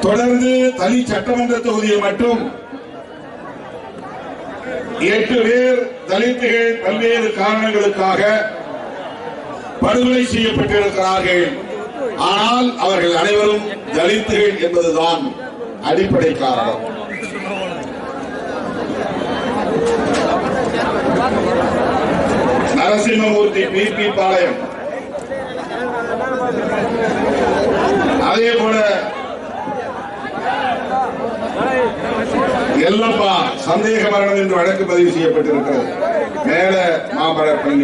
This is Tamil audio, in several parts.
தொடர்ந்து தனி சட்டமன்ற தொகுதியில் மட்டும் எட்டு பேர் தலித்துகள் பல்வேறு காரணங்களுக்காக படுகொலை செய்யப்பட்டிருக்கிறார்கள் ஆனால் அவர்கள் அனைவரும் தலித்துகள் என்பதுதான் அடிப்படை காரணம் நரசிம்மமூர்த்தி பி பி பாளையம் அதே போல எல்லப்பா சந்தேக மரணம் என்று வழக்கு பதிவு செய்யப்பட்டிருக்கிறது மேல மாமரப்பள்ளி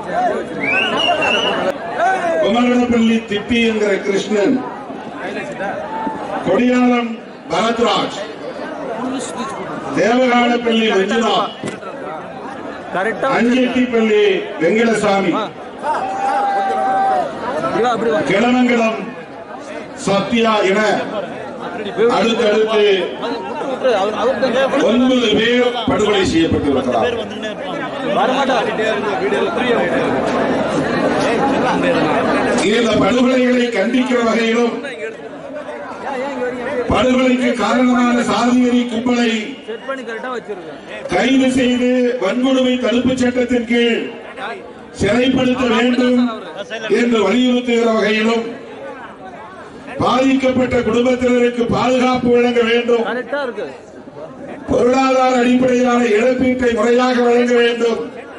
குமரனப்பள்ளி திப்பி என்கிற கிருஷ்ணன் கொடியாளம் பரத்ராஜ் தேவகானப்பள்ளி மஞ்சுநாத் கரெக்டா அஞ்செட்டிப்பள்ளி வெங்கடசாமி அப்படி வா. கிளமங்கலம் சத்யா என அடுத்தடுத்து விட்டுரு, அவர் அவர்கிட்ட ஒன்பது பேர் படுகொலை செய்யப்பட்டிருக்கிறார் வரமாட்டார் இந்த படுகொலைகளை கண்டிக்கிற வகையிலும் படுகொலைக்கு காரணமான சாதிவெறி கும்பலை செட் பண்ணி கரெக்டா வச்சிருக்கேன் கைது செய்து வன்கொடுமை தடுப்புச் சட்டத்தின் கீழ் சிறைப்படுத்த வேண்டும் என்று வலியுறுத்துகிற வகையிலும் பாதிக்கப்பட்ட குடும்பத்தினருக்கு பாதுகாப்பு வழங்க வேண்டும் கரெக்டா இருக்கு பொருளாதார அடிப்படையிலான இழப்பீட்டை முறையாக வழங்க வேண்டும்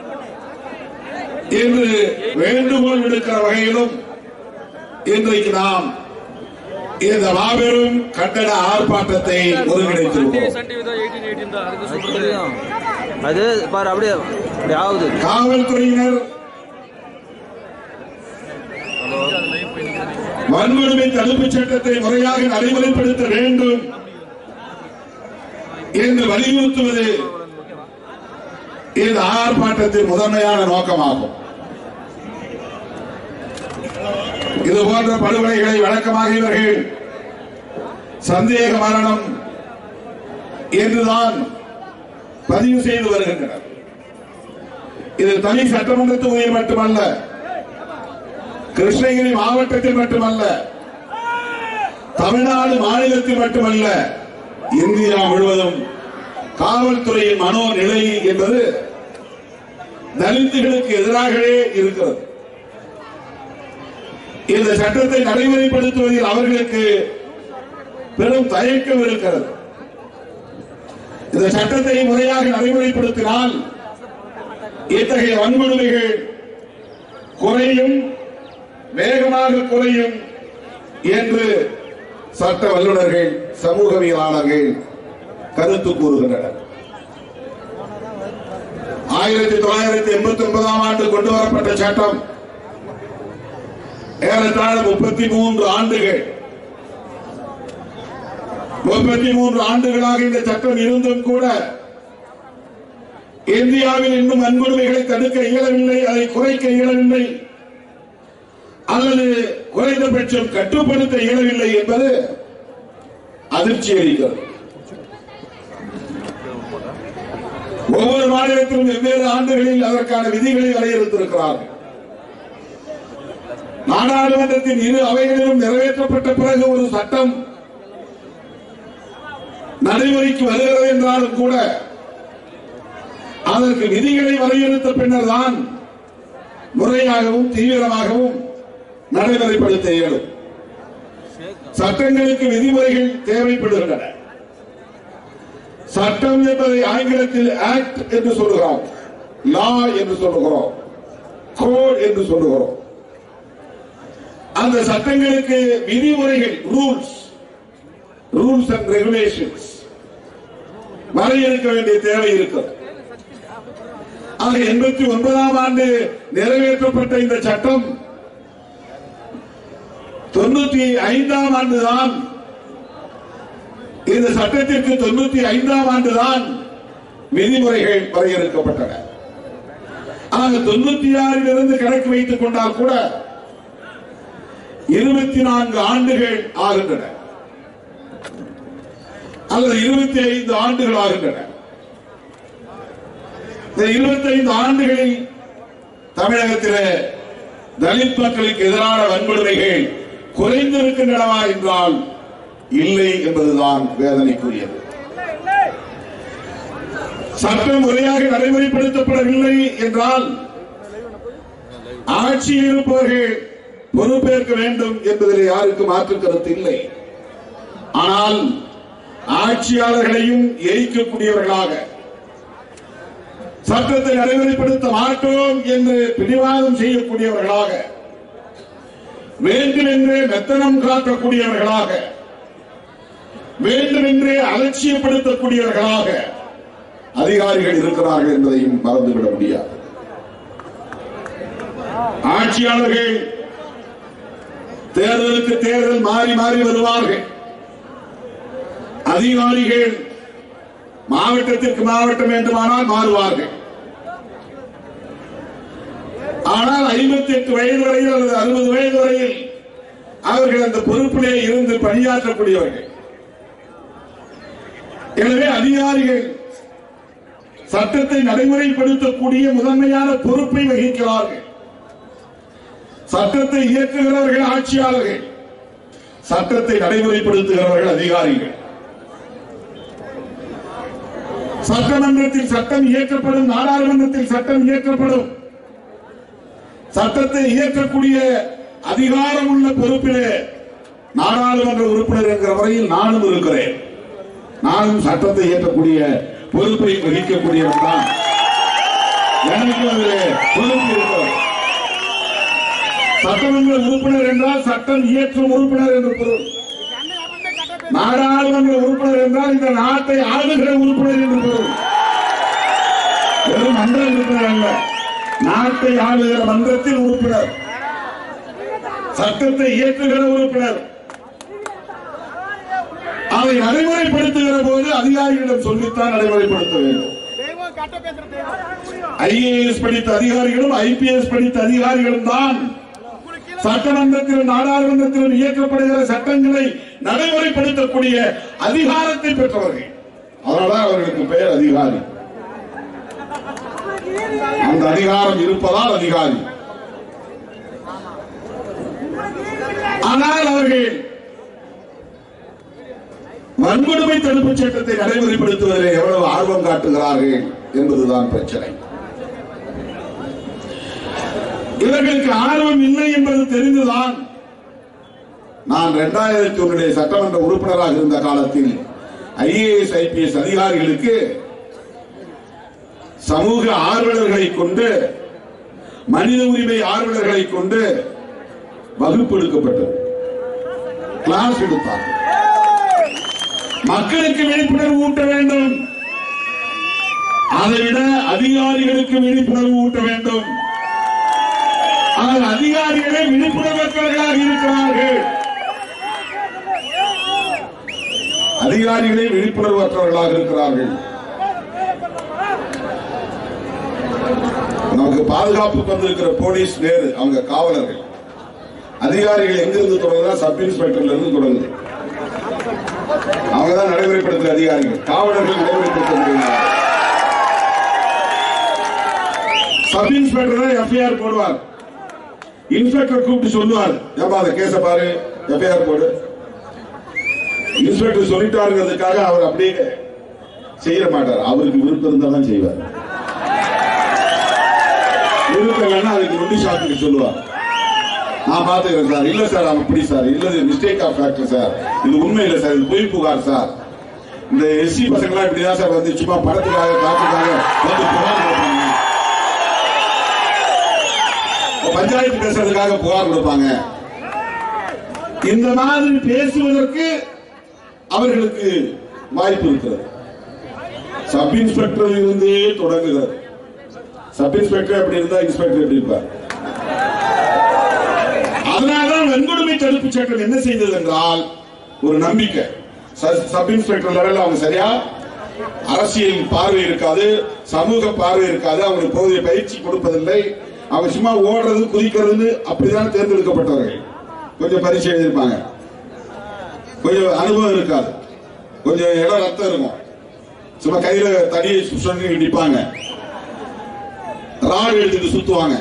என்று வேண்டுகோள் விடுக்கிற வகையிலும் இன்றைக்கு நாம் இந்த மாபெரும் கண்டன ஆர்ப்பாட்டத்தை ஒருங்கிணைத்திருக்கிறோம் சன் டிவி தான் எயிட்டீன் எயிட்டீன் தான் அதுக்கு சொல்றேன் அது பாரு அப்படியே அப்படி ஆகுது காவல்துறையினர் வன்கொடுமை தடுப்புச் சட்டத்தை முறையாக நடைமுறைப்படுத்த வேண்டும் என்று வலியுறுத்துவது இந்த ஆர்ப்பாட்டத்தின் முதன்மையான நோக்கமாகும் இது போன்ற படுகொலைகளை வழக்கமாக இவர்கள் சந்தேக மரணம் என்றுதான் பதிவு செய்து வருகின்றனர் இது தனி சட்டமன்ற தொகுதியில் மட்டுமல்ல கிருஷ்ணகிரி மாவட்டத்தில் மட்டுமல்ல தமிழ்நாடு மாநிலத்தில் மட்டுமல்ல இந்தியா முழுவதும் காவல்துறையின் மனோநிலை என்பது தலித்துகளுக்கு எதிராகவே இருக்கிறது இந்த சட்டத்தை நடைமுறைப்படுத்துவதில் அவர்களுக்கு பெரும் தயக்கம் இருக்கிறது இந்த சட்டத்தை முறையாக நடைமுறைப்படுத்தினால் இத்தகைய வன்கொடுமைகள் குறையும் வேகமாக குறையும் என்று சட்ட வல்லுநர்கள் சமூகவியலாளர்கள் கருத்து கூறுகின்றனர் ஆயிரத்தி தொள்ளாயிரத்தி எண்பத்தி ஒன்பதாம் ஆண்டு கொண்டு வரப்பட்ட சட்டம் ஏறத்தாழ முப்பத்தி மூன்று ஆண்டுகள் முப்பத்தி மூன்று ஆண்டுகளாக இந்த சட்டம் இருந்தும் கூட இந்தியாவில் இன்னும் வன்கொடுமைகளை தடுக்க இயலவில்லை அதை குறைக்க இயலவில்லை அல்லது குறைந்தபட்சம் கட்டுப்படுத்த இயலவில்லை என்பது அதிர்ச்சி அளிக்கிறது ஒவ்வொரு மாநிலத்திலும் வெவ்வேறு ஆண்டுகளில் அதற்கான விதிகளை வரையறுத்திருக்கிறார்கள் நாடாளுமன்றத்தின் இரு அவைகளிலும் நிறைவேற்றப்பட்ட பிறகு ஒரு சட்டம் நடைமுறைக்கு வருகிறது என்றாலும் கூட அதற்கு விதிகளை வரையறுத்த பின்னர் தான் முறையாகவும் தீவிரமாகவும் நடைமுறைப்படுத்த இயலும் சட்டங்களுக்கு விதிமுறைகள் தேவைப்படுகின்றன சட்டம் என்பதை ஆங்கிலத்தில் ஆக்ட் என்று சொல்லுகிறோம் லா என்று சொல்லுகிறோம் கோட் என்று சொல்லுகிறோம் அந்த சட்டங்களுக்கு விதிமுறைகள் ரூல்ஸ் ரூல்ஸ் அண்ட் ரெகுலேஷன்ஸ் வரையறுக்க வேண்டிய தேவை இருக்கிறது ஆக எண்பத்தி ஒன்பதாம் ஆண்டு நிறைவேற்றப்பட்ட இந்த சட்டம் தொண்ணூத்தி ஐந்தாம் ஆண்டுதான் இந்த சட்டத்திற்கு தொண்ணூத்தி ஐந்தாம் ஆண்டுதான் விதிமுறைகள் வரையறுக்கப்பட்டன ஆக தொண்ணூத்தி ஆறில் இருந்து கணக்கு வைத்துக் கொண்டால் கூட இருபத்தி நான்கு ஆண்டுகள் ஆகின்றன அல்லது இருபத்தி ஐந்து ஆண்டுகள் ஆகின்றன இந்த இருபத்தி ஐந்து ஆண்டுகளில் தமிழகத்திலே தலித் மக்களுக்கு எதிரான வன்கொடுமைகள் குறைந்திருக்கின்றனவா என்றால் இல்லை என்பதுதான் வேதனைக்குரியது சட்டம் முறையாக நடைமுறைப்படுத்தப்படவில்லை என்றால் ஆட்சியில் இருப்பவர்கள் பொறுப்பேற்க வேண்டும் என்பதில் யாருக்கு மாற்று கருத்து இல்லை ஆனால் ஆட்சியாளர்களையும் எரிக்கக்கூடியவர்களாக சட்டத்தை நடைமுறைப்படுத்த மாட்டோம் என்று பிடிவாதம் செய்யக்கூடியவர்களாக வேண்டுமென்றே மெத்தனம் காட்டக்கூடியவர்களாக வேண்டுமென்றே அலட்சியப்படுத்தக்கூடியவர்களாக அதிகாரிகள் இருக்கிறார்கள் என்பதையும் மறந்துவிட முடியாது ஆட்சியாளர்கள் தேர்தலுக்கு தேர்தல் மாறி மாறி வருவார்கள் அதிகாரிகள் மாவட்டத்திற்கு மாவட்டம் வேண்டுமானால் மாறுவார்கள் ஆனால் ஐம்பத்தி எட்டு வயது வரையில் அல்லது அறுபது வயது வரையில் அவர்கள் அந்த பொறுப்பிலே இருந்து பணியாற்றக்கூடியவர்கள் எனவே அதிகாரிகள் சட்டத்தை நடைமுறைப்படுத்தக்கூடிய முதன்மையான பொறுப்பை வகிக்கிறார்கள் சட்டத்தை இயக்குகிறவர்கள் ஆட்சியாளர்கள் சட்டத்தை நடைமுறைப்படுத்துகிறவர்கள் அதிகாரிகள் சட்டமன்றத்தில் சட்டம் இயற்றப்படும் நாடாளுமன்றத்தில் சட்டம் இயற்றப்படும் சட்டத்தை இயற்றக்கூடிய அதிகாரம் உள்ள பொறுப்பிலே நாடாளுமன்ற உறுப்பினர் என்கிற வரையில் நானும் இருக்கிறேன் நானும் சட்டத்தை இயற்றக்கூடிய பொறுப்பை வகிக்கக்கூடியவன் தான் எனக்கு அதில் பொறுப்பு இருக்கிறது சட்டமன்ற உறுப்பினர் என்றால் சட்டம் இயற்றும் உறுப்பினர் என்று பொருள் நாடாளுமன்ற உறுப்பினர் என்றால் இந்த நாட்டை ஆளுகிற உறுப்பினர் என்று பொருள் வெறும் மன்ற உறுப்பினர் அல்ல நாட்டை ஆளுகிற மன்றத்தில் உறுப்பினர் சட்டத்தை இயற்றுகிற உறுப்பினர் அதை நடைமுறைப்படுத்துகிற போது அதிகாரிகளிடம் சொல்லித்தான் நடைமுறைப்படுத்த வேண்டும் ஐஏஎஸ் படித்த அதிகாரிகளும் ஐபிஎஸ் படித்த அதிகாரிகளும் தான் சட்டமன்றத்திலும் நாடாளுமன்றத்திலும் இயக்கப்படுகிற சட்டங்களை நடைமுறைப்படுத்தக்கூடிய அதிகாரத்தை பெற்றவர்கள் அதனால்தான் அவர்களுக்கு பெயர் அதிகாரி அந்த அதிகாரம் இருப்பதால் அதிகாரி ஆனால் அவர்கள் வன்கொடுமை தடுப்பு சட்டத்தை நடைமுறைப்படுத்துவதில் எவ்வளவு ஆர்வம் காட்டுகிறார்கள் என்பதுதான் பிரச்சனை இவர்களுக்கு ஆர்வம் இல்லை என்பது தெரிந்துதான் நான் இரண்டாயிரத்தி ஒன்னுடைய சட்டமன்ற உறுப்பினராக இருந்த காலத்தில் ஐஏஎஸ் ஐபிஎஸ் அதிகாரிகளுக்கு சமூக ஆர்வலர்களை கொண்டு மனித உரிமை ஆர்வலர்களை கொண்டு வகுப்பு எடுக்கப்பட்டது கிளாஸ் எடுத்தார் மக்களுக்கு விழிப்புணர்வு ஊட்ட வேண்டும் அதைவிட அதிகாரிகளுக்கு விழிப்புணர்வு ஊட்ட வேண்டும் ஆனால் அதிகாரிகளே விழிப்புணர்வற்றவர்களாக இருக்கிறார்கள் அதிகாரிகளே விழிப்புணர்வற்றவர்களாக இருக்கிறார்கள் நமக்கு பாதுகாப்பு வந்திருக்கிற போலீஸ் நேரு அவங்க காவலர்கள் அதிகாரிகள் எங்கிருந்து தொடங்குதா சப் இன்ஸ்பெக்டர்ல இருந்து தொடங்குது அவங்க தான் நடைமுறைப்படுத்துற அதிகாரிகள் காவலர்கள் நடைமுறைப்படுத்த முடியாது சப் இன்ஸ்பெக்டர் எஃப்ஐஆர் போடுவார் இன்ஸ்பெக்டர் கூப்பிட்டு சொல்லுவார் ஏப்பா அந்த கேஸ பாரு எஃப்ஐஆர் போடு இன்ஸ்பெக்டர் சொல்லிட்டாருங்கிறதுக்காக அவர் அப்படியே செய்ய மாட்டார் அவருக்கு விருப்பம் இருந்தா தான் செய்வார் விருப்பம் இல்லைன்னா அதுக்கு நொண்டி ஷாப்புக்கு சொல்லுவார் நான் பாத்துக்கிறேன் சார் இல்ல சார் அவன் இப்படி சார் இல்ல மிஸ்டேக் ஆஃப் ஃபேக்டர் சார் இது உண்மை இல்ல சார் இது பொய் புகார் சார் இந்த எஸ்சி பசங்களாம் இப்படிதான் சார் வந்து சும்மா படத்துக்காக காட்டுக்காக வந்து புகார் கொடுப்பாங்க பஞ்சாயத்து பேசுறதுக்காக புகார் கொடுப்பாங்க இந்த மாதிரி பேசுவதற்கு அவர்களுக்கு வாய்ப்பு இருக்கிறது சப் இன்ஸ்பெக்டர் இருந்தே தொடங்குகிறது சப் இன்ஸ்பெக்டர் எப்படி இருந்தா இன்ஸ்பெக்டர் எப்படி இருப்பார் அதனால்தான் வன்கொடுமை தடுப்பு சட்டம் என்ன செய்தது என்றால் ஒரு நம்பிக்கை ச- சப் இன்ஸ்பெக்டர் லெவலில் அவங்க சரியா அரசியல் பார்வை இருக்காது சமூக பார்வை இருக்காது அவங்களுக்கு போதிய பயிற்சி கொடுப்பதில்லை அவங்க சும்மா ஓடுறது குதிக்கிறதுன்னு அப்படிதான் தேர்ந்தெடுக்கப்பட்டவர்கள் கொஞ்சம் பரிசு எழுதியிருப்பாங்க கொஞ்சம் அனுபவம் இருக்காது கொஞ்சம் இடம் ரத்தம் இருக்கும் சும்மா கையில தடியை சொல்லி நிற்பாங்க ராடு எடுத்துட்டு சுத்துவாங்க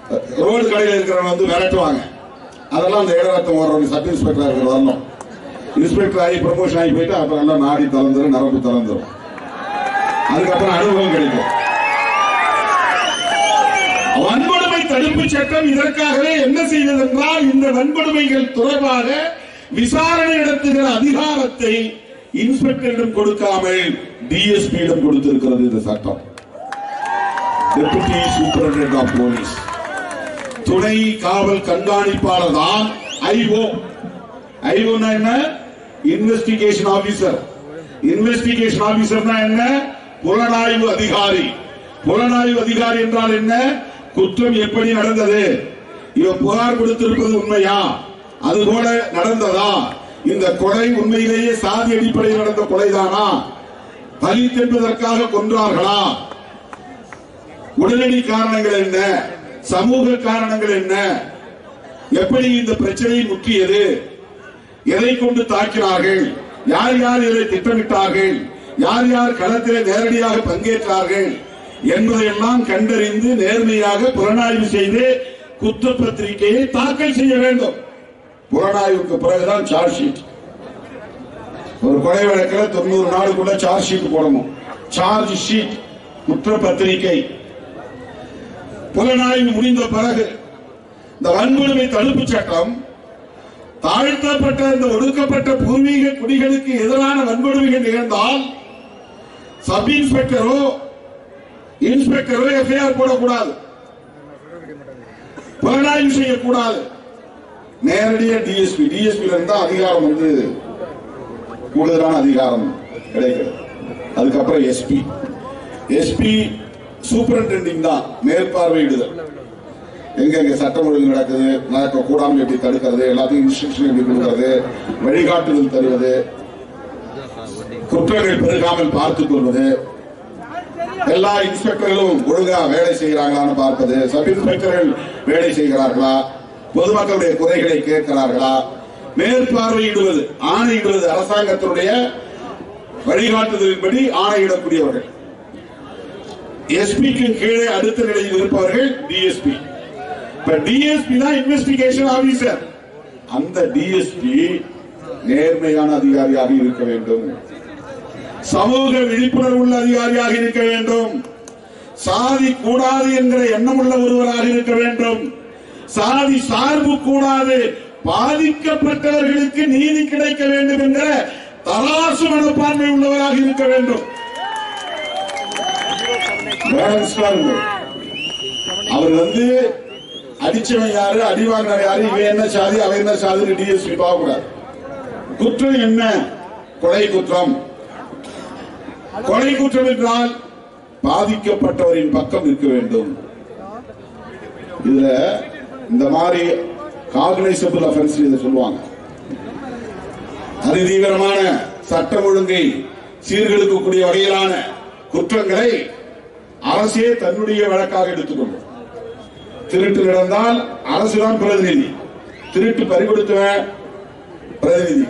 ரோடு கடையில் இருக்கிறவங்க வந்து விரட்டுவாங்க அதெல்லாம் அந்த இடரத்தம் ஓடுறவங்க சப் இன்ஸ்பெக்டர் இருக்கிற வரணும் இன்ஸ்பெக்டர் ஆகி ப்ரமோஷன் ஆகி போயிட்டு அப்புறம் எல்லாம் நாடி திறந்துரும் நரம்பு திறந்துரும் அதுக்கப்புறம் அனுபவம் கிடைக்கும் வன்கொடுமை தடுப்பு சட்டம் இதற்காகவே என்ன செய்தது என்றால் இந்த வன்கொடுமைகள் தொடர்பாக விசாரணை நடத்துகிற அதிகாரத்தை இன்ஸ்பெக்டரிடம் கொடுக்காமல் டிஎஸ்பியிடம் கொடுத்திருக்கிறது இந்த சட்டம் டெபுட்டி சூப்பரண்ட் ஆஃப் போலீஸ் துணை காவல் கண்காணிப்பாளர் தான் ஐஓ ஐஓனா என்ன இன்வெஸ்டிகேஷன் ஆபீசர் இன்வெஸ்டிகேஷன் ஆபீசர்னா என்ன புலனாய்வு அதிகாரி புலனாய்வு அதிகாரி என்றால் என்ன குற்றம் எப்படி நடந்தது இவன் புகார் கொடுத்திருப்பது உண்மையா அது போல நடந்ததா இந்த கொலை உண்மையிலேயே சாதி அடிப்படையில் நடந்த கொலைதானா பலி என்பதற்காக கொன்றார்களா உடனடி காரணங்கள் என்ன சமூக காரணங்கள் என்ன எப்படி இந்த பிரச்சனை முற்றியது எதை கொண்டு தாக்கினார்கள் யார் யார் இதை திட்டமிட்டார்கள் யார் யார் களத்திலே நேரடியாக பங்கேற்றார்கள் என்பதையெல்லாம் கண்டறிந்து நேர்மையாக புலனாய்வு செய்து குற்றப்பத்திரிகையை தாக்கல் செய்ய வேண்டும் புலனாய்வுக்கு பிறகுதான் சார்ஜ் ஷீட் ஒரு கொலை வழக்கில் தொண்ணூறு நாளுக்குள்ள சார்ஜ் ஷீட் போடணும் சார்ஜ் ஷீட் குற்றப்பத்திரிகை புலனாய்வு முடிந்த பிறகு இந்த வன்கொடுமை தடுப்பு சட்டம் தாழ்த்தப்பட்ட இந்த ஒடுக்கப்பட்ட பூர்வீக குடிகளுக்கு எதிரான வன்கொடுமைகள் நிகழ்ந்தால் சப் இன்ஸ்பெக்டரோ இன்ஸ்பெக்டரோ எஃப்ஐஆர் போடக்கூடாது புலனாய்வு செய்யக்கூடாது நேரடியாக டிஎஸ்பி டிஎஸ்பி இருந்தா அதிகாரம் வந்து கூடுதலான அதிகாரம் கிடைக்கிறது அதுக்கப்புறம் எஸ்பி எஸ்பி சூப்பரண்டெண்டிங் தான் மேற்பார்வையிடுதல் எங்க எங்க சட்டம் ஒழுங்கு நடக்குது நடக்க கூடாமல் எப்படி தடுக்கிறது எல்லாத்தையும் இன்ஸ்ட்ரக்ஷன் எப்படி கொடுக்கிறது வழிகாட்டுதல் தருவது குற்றங்கள் பெருகாமல் பார்த்துக் கொள்வது எல்லா இன்ஸ்பெக்டர்களும் ஒழுங்கா வேலை செய்கிறாங்களான்னு பார்ப்பது சப் இன்ஸ்பெக்டர்கள் வேலை செய்கிறார்களா பொதுமக்களுடைய குறைகளை கேட்கிறார்களா மேற்பார்வையிடுவது ஆணையிடுவது அரசாங்கத்தினுடைய வழிகாட்டுதலின்படி ஆணையிடக்கூடியவர்கள் எஸ்பிக்கு கீழே அடுத்த நிலையில் இருப்பவர்கள் டிஎஸ்பி இப்ப டிஎஸ்பி தான் இன்வெஸ்டிகேஷன் ஆபீசர் அந்த டிஎஸ்பி நேர்மையான அதிகாரியாக இருக்க வேண்டும் சமூக விழிப்புணர்வு உள்ள அதிகாரியாக இருக்க வேண்டும் சாதி கூடாது என்கிற எண்ணம் உள்ள ஒருவராக இருக்க வேண்டும் சாதி சார்பு கூடாது பாதிக்கப்பட்டவர்களுக்கு நீதி கிடைக்க வேண்டும் என்கிற தராசு மனப்பான்மை உள்ளவராக இருக்க வேண்டும் பேலன்ஸ்டா இருக்கணும். அவர் வந்து அடிச்சவன் யாரு அடி வாங்கினவன் யாரு இவன் என்ன சாதி அவன் என்ன சாதி டிஎஸ்பி பார்க்கக்கூடாது குற்றம் என்ன கொலை குற்றம் கொலை குற்றம் என்றால் பாதிக்கப்பட்டவரின் பக்கம் இருக்க வேண்டும் இதுல இந்த மாதிரி காக்னைசபிள் அஃபென்ஸ் இதை சொல்லுவாங்க அதிதீவிரமான சட்டம் ஒழுங்கை சீர்கெடுக்கக்கூடிய வகையிலான குற்றங்களை அரசே தன்னுடைய வழக்காக எடுத்துக்கொள்ளும் திருட்டு நடந்தால் அரசுதான் பிரதிநிதி திருட்டு பறிகொடுத்தவன் பிரதிநிதி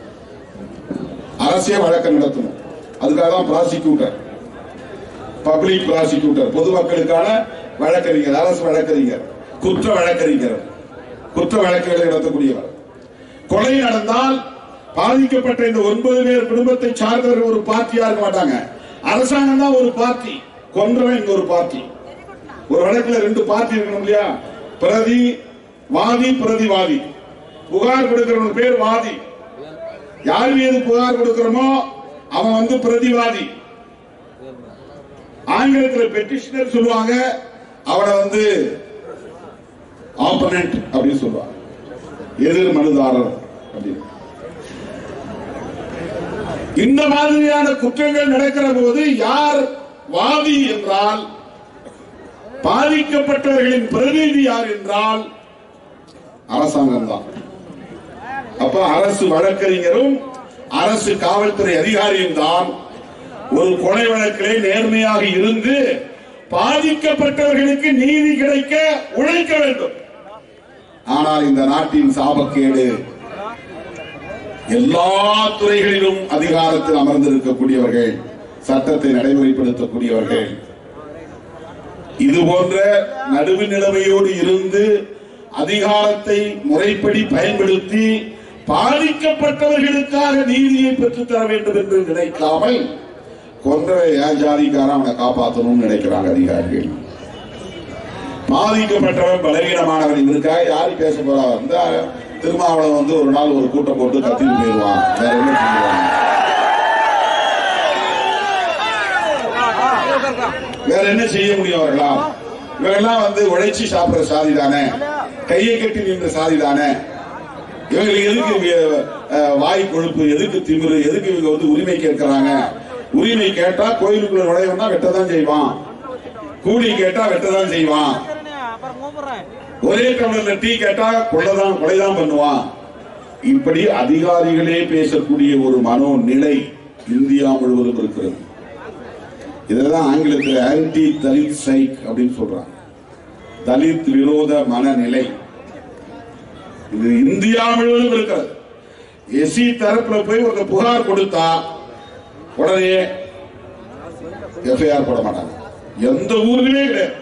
அரசே வழக்கம் நடத்தணும் அதுக்காக தான் ப்ராசிக்யூட்டர் பப்ளிக் ப்ராசிக்யூட்டர் பொதுமக்களுக்கான வழக்கறிஞர் அரசு வழக்கறிஞர் குற்ற வழக்கறிஞர் குற்ற வழக்குகளை நடத்தக்கூடியவர் கொலை நடந்தால் பாதிக்கப்பட்ட இந்த ஒன்பது பேர் குடும்பத்தை சார்ந்தவர்கள் ஒரு பார்ட்டியா இருக்க மாட்டாங்க அரசாங்கம் தான் ஒரு பார்ட்டி கொன்றவன் இங்க ஒரு பார்ட்டி ஒரு வழக்குல ரெண்டு பார்ட்டி இருக்கணும் இல்லையா பிரதி வாதி பிரதிவாதி புகார் கொடுக்கிறவன் பேர் வாதி யார் மீது புகார் கொடுக்கிறோமோ அவன் வந்து பிரதிவாதி ஆங்கிலத்தில் பெட்டிஷனர் சொல்லுவாங்க அவனை வந்து ஆப்பனண்ட் அப்படின்னு சொல்லுவாங்க எதிர் மனுதாரர் அப்படின்னு இந்த மாதிரியான குற்றங்கள் நடக்கிற போது யார் வாதி என்றால் பாதிக்கப்பட்டவர்களின் பிரதிநிதி யார் என்றால் அரசாங்கம் தான் அப்ப அரசு வழக்கறிஞரும் அரசு காவல்துறை அதிகாரியும் தான் ஒரு கொலை வழக்கிலே நேர்மையாக இருந்து பாதிக்கப்பட்டவர்களுக்கு நீதி கிடைக்க உழைக்க வேண்டும் ஆனால் இந்த நாட்டின் சாபக்கேடு எல்லா துறைகளிலும் அதிகாரத்தில் அமர்ந்திருக்கக்கூடியவர்கள் சட்டத்தை நடைமுறைப்படுத்தக்கூடியவர்கள் இது போன்ற நடுவு நிலைமையோடு இருந்து அதிகாரத்தை முறைப்படி பயன்படுத்தி பாதிக்கப்பட்டவர்களுக்காக நீதியை பெற்றுத் தர வேண்டும் என்று நினைக்காமல் கொன்றவை ஏன் ஜாதிக்காரன் அவனை காப்பாற்றணும்னு நினைக்கிறாங்க அதிகாரிகள் பாதிக்கப்பட்டவன் பலவீனமானவன் இவருக்காக யாரு பேச போறா இந்த திருமாவளவன் வந்து ஒரு நாள் ஒரு கூட்டம் போட்டு கத்திட்டு போயிடுவான் வேற என்ன பண்ணுவான் வேற என்ன செய்ய முடியும் அவர்களால் இவங்கெல்லாம் வந்து உழைச்சி சாப்பிடுற சாதி தானே கையை கட்டி நின்ற சாதி தானே இவங்களுக்கு எதுக்கு இங்க, அஹ், வாய் கொழுப்பு எதுக்கு திமிரு எதுக்கு இவங்க வந்து உரிமை கேட்கறாங்க உரிமை கேட்டா கோயிலுக்குள்ள நுழையவனா வெட்டதான் செய்வான் கூலி கேட்டா வெட்டதான் செய்வான் ஒரே டம்ளர்ல டீ கேட்டா கொள்ளதான் கொலைதான் பண்ணுவான் இப்படி அதிகாரிகளே பேசக்கூடிய ஒரு மனோ நிலை இந்தியா முழுவதும் இருக்கிறது இதெல்லாம் ஆங்கிலத்தில் ஆன்டி தலித் சைக் அப்படின்னு சொல்றாங்க தலித் விரோத மனநிலை இது இந்தியா முழுவதும் இருக்கிறது எஸ்சி தரப்புல போய் ஒரு புகார் கொடுத்தா உடனே எஃப்ஐஆர் போட மாட்டாங்க எந்த ஊர்லயுமே கிடையாது